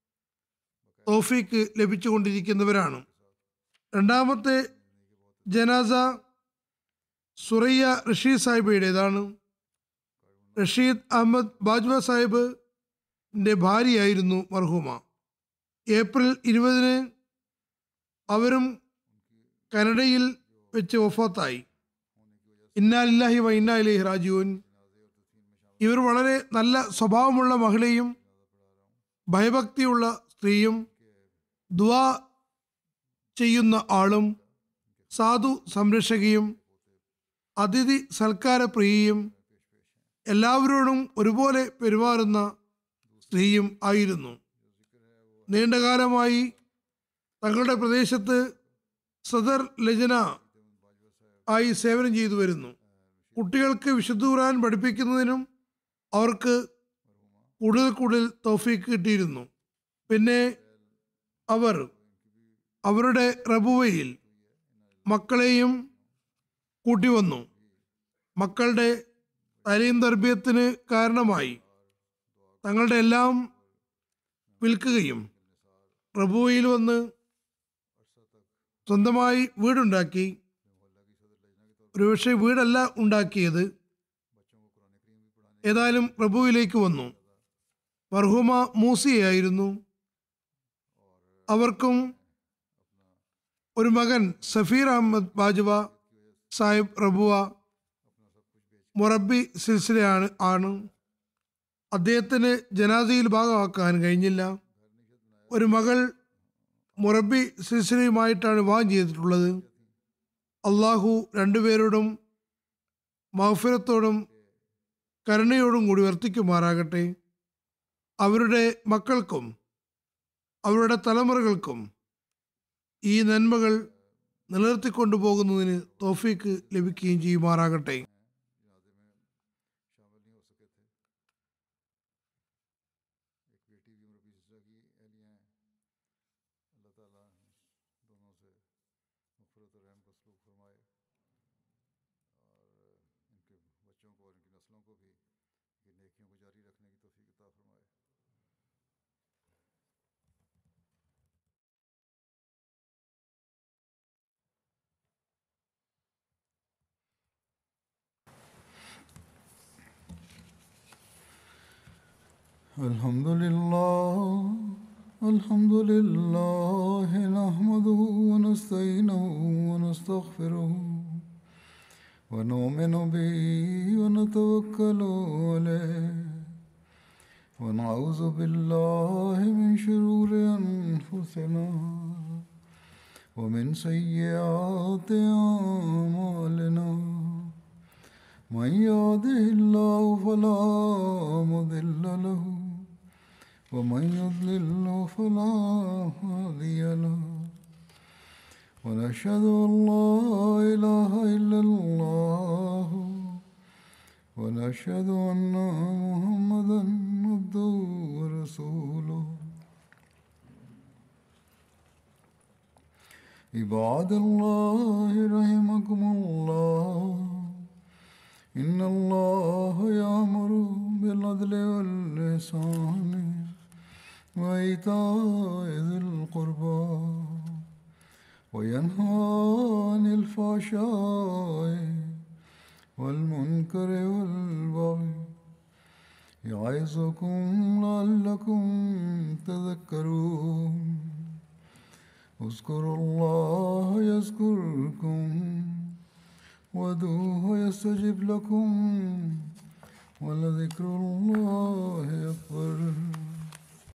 തോഫീക്ക് ലഭിച്ചുകൊണ്ടിരിക്കുന്നവരാണ് രണ്ടാമത്തെ ജനാസ സുറയ്യ റഷീദ് സാഹിബയുടേതാണ് റഷീദ് അഹമ്മദ് ബാജ്വ സാഹിബിൻ്റെ ഭാര്യയായിരുന്നു മർഹൂമ ഏപ്രിൽ ഇരുപതിന് അവരും കനഡയിൽ വെച്ച് വഫാത്തായി ഇന്നാലില്ലാഹി വ ഇന്നാ ഇലൈഹി റാജുവിൻ ഇവർ വളരെ നല്ല സ്വഭാവമുള്ള മഹിളയും ഭയഭക്തിയുള്ള സ്ത്രീയും ദുവാ ചെയ്യുന്ന ആളും സാധു സംരക്ഷകയും അതിഥി സൽക്കാര പ്രിയയും എല്ലാവരോടും ഒരുപോലെ പെരുമാറുന്ന സ്ത്രീയും ആയിരുന്നു നീണ്ടകാലമായി തങ്ങളുടെ പ്രദേശത്ത് സദർ ലജന ആയി സേവനം ചെയ്തു വരുന്നു കുട്ടികൾക്ക് വിശുദ്ധ ഖുർആൻ പഠിപ്പിക്കുന്നതിനും അവർക്ക് കൂടുതൽ കൂടുതൽ തൗഫീക്ക് കിട്ടിയിരുന്നു പിന്നെ അവർ അവരുടെ റബുവയിൽ മക്കളെയും കൂട്ടിവന്നു മക്കളുടെ തലയും തർബീയത്തിന് കാരണമായി തങ്ങളുടെ എല്ലാം വിൽക്കുകയും റബുവയിൽ വന്ന് സ്വന്തമായി വീടുണ്ടാക്കി ഒരുപക്ഷെ വീടല്ല ഉണ്ടാക്കിയത് ഏതായാലും പ്രഭുവിലേക്ക് വന്നു മർഹൂമ മൂസിയായിരുന്നു അവർക്കും ഒരു മകൻ സഫീർ അഹമ്മദ് ബാജവ സാഹിബ് റബുവ മൊറബി സിൽസിലയാണ് ആണ് അദ്ദേഹത്തിന് ജനാസയിൽ ഭാഗമാക്കാൻ കഴിഞ്ഞില്ല ഒരു മകൾ മുറബി സിൽസിലയുമായിട്ടാണ് വിവാഹം ചെയ്തിട്ടുള്ളത് അള്ളാഹു രണ്ടുപേരോടും മഹഫിറത്തോടും കരുണയോടും കൂടി വർത്തിക്കുമാറാകട്ടെ അവരുടെ മക്കൾക്കും അവരുടെ തലമുറകൾക്കും ഈ നന്മകൾ നിലനിർത്തിക്കൊണ്ടു പോകുന്നതിന് തോഫീക്ക് ലഭിക്കുകയും ചെയ്യുമാറാകട്ടെ الحمد لله الحمد لله نحمده ونستعينه ونستغفره ونؤمن به ونتوكل عليه ونعوذ بالله من شرور أنفسنا ومن سيئات أعمالنا من يهده الله فلا مضل له ومن يضلل فلا هادي له ونشهد أن لا إله إلا الله ونشهد أن محمدا عبده ورسوله عباد الله رحمكم الله إن الله يأمر بالعدل والإحسان وإيتاء ذي القربى وينهى عن الفحشاء والمنكر والبغي يعظكم لعلكم تذكرون اذكروا الله يذكركم ودوه يستجب لكم ولذكر الله أكبر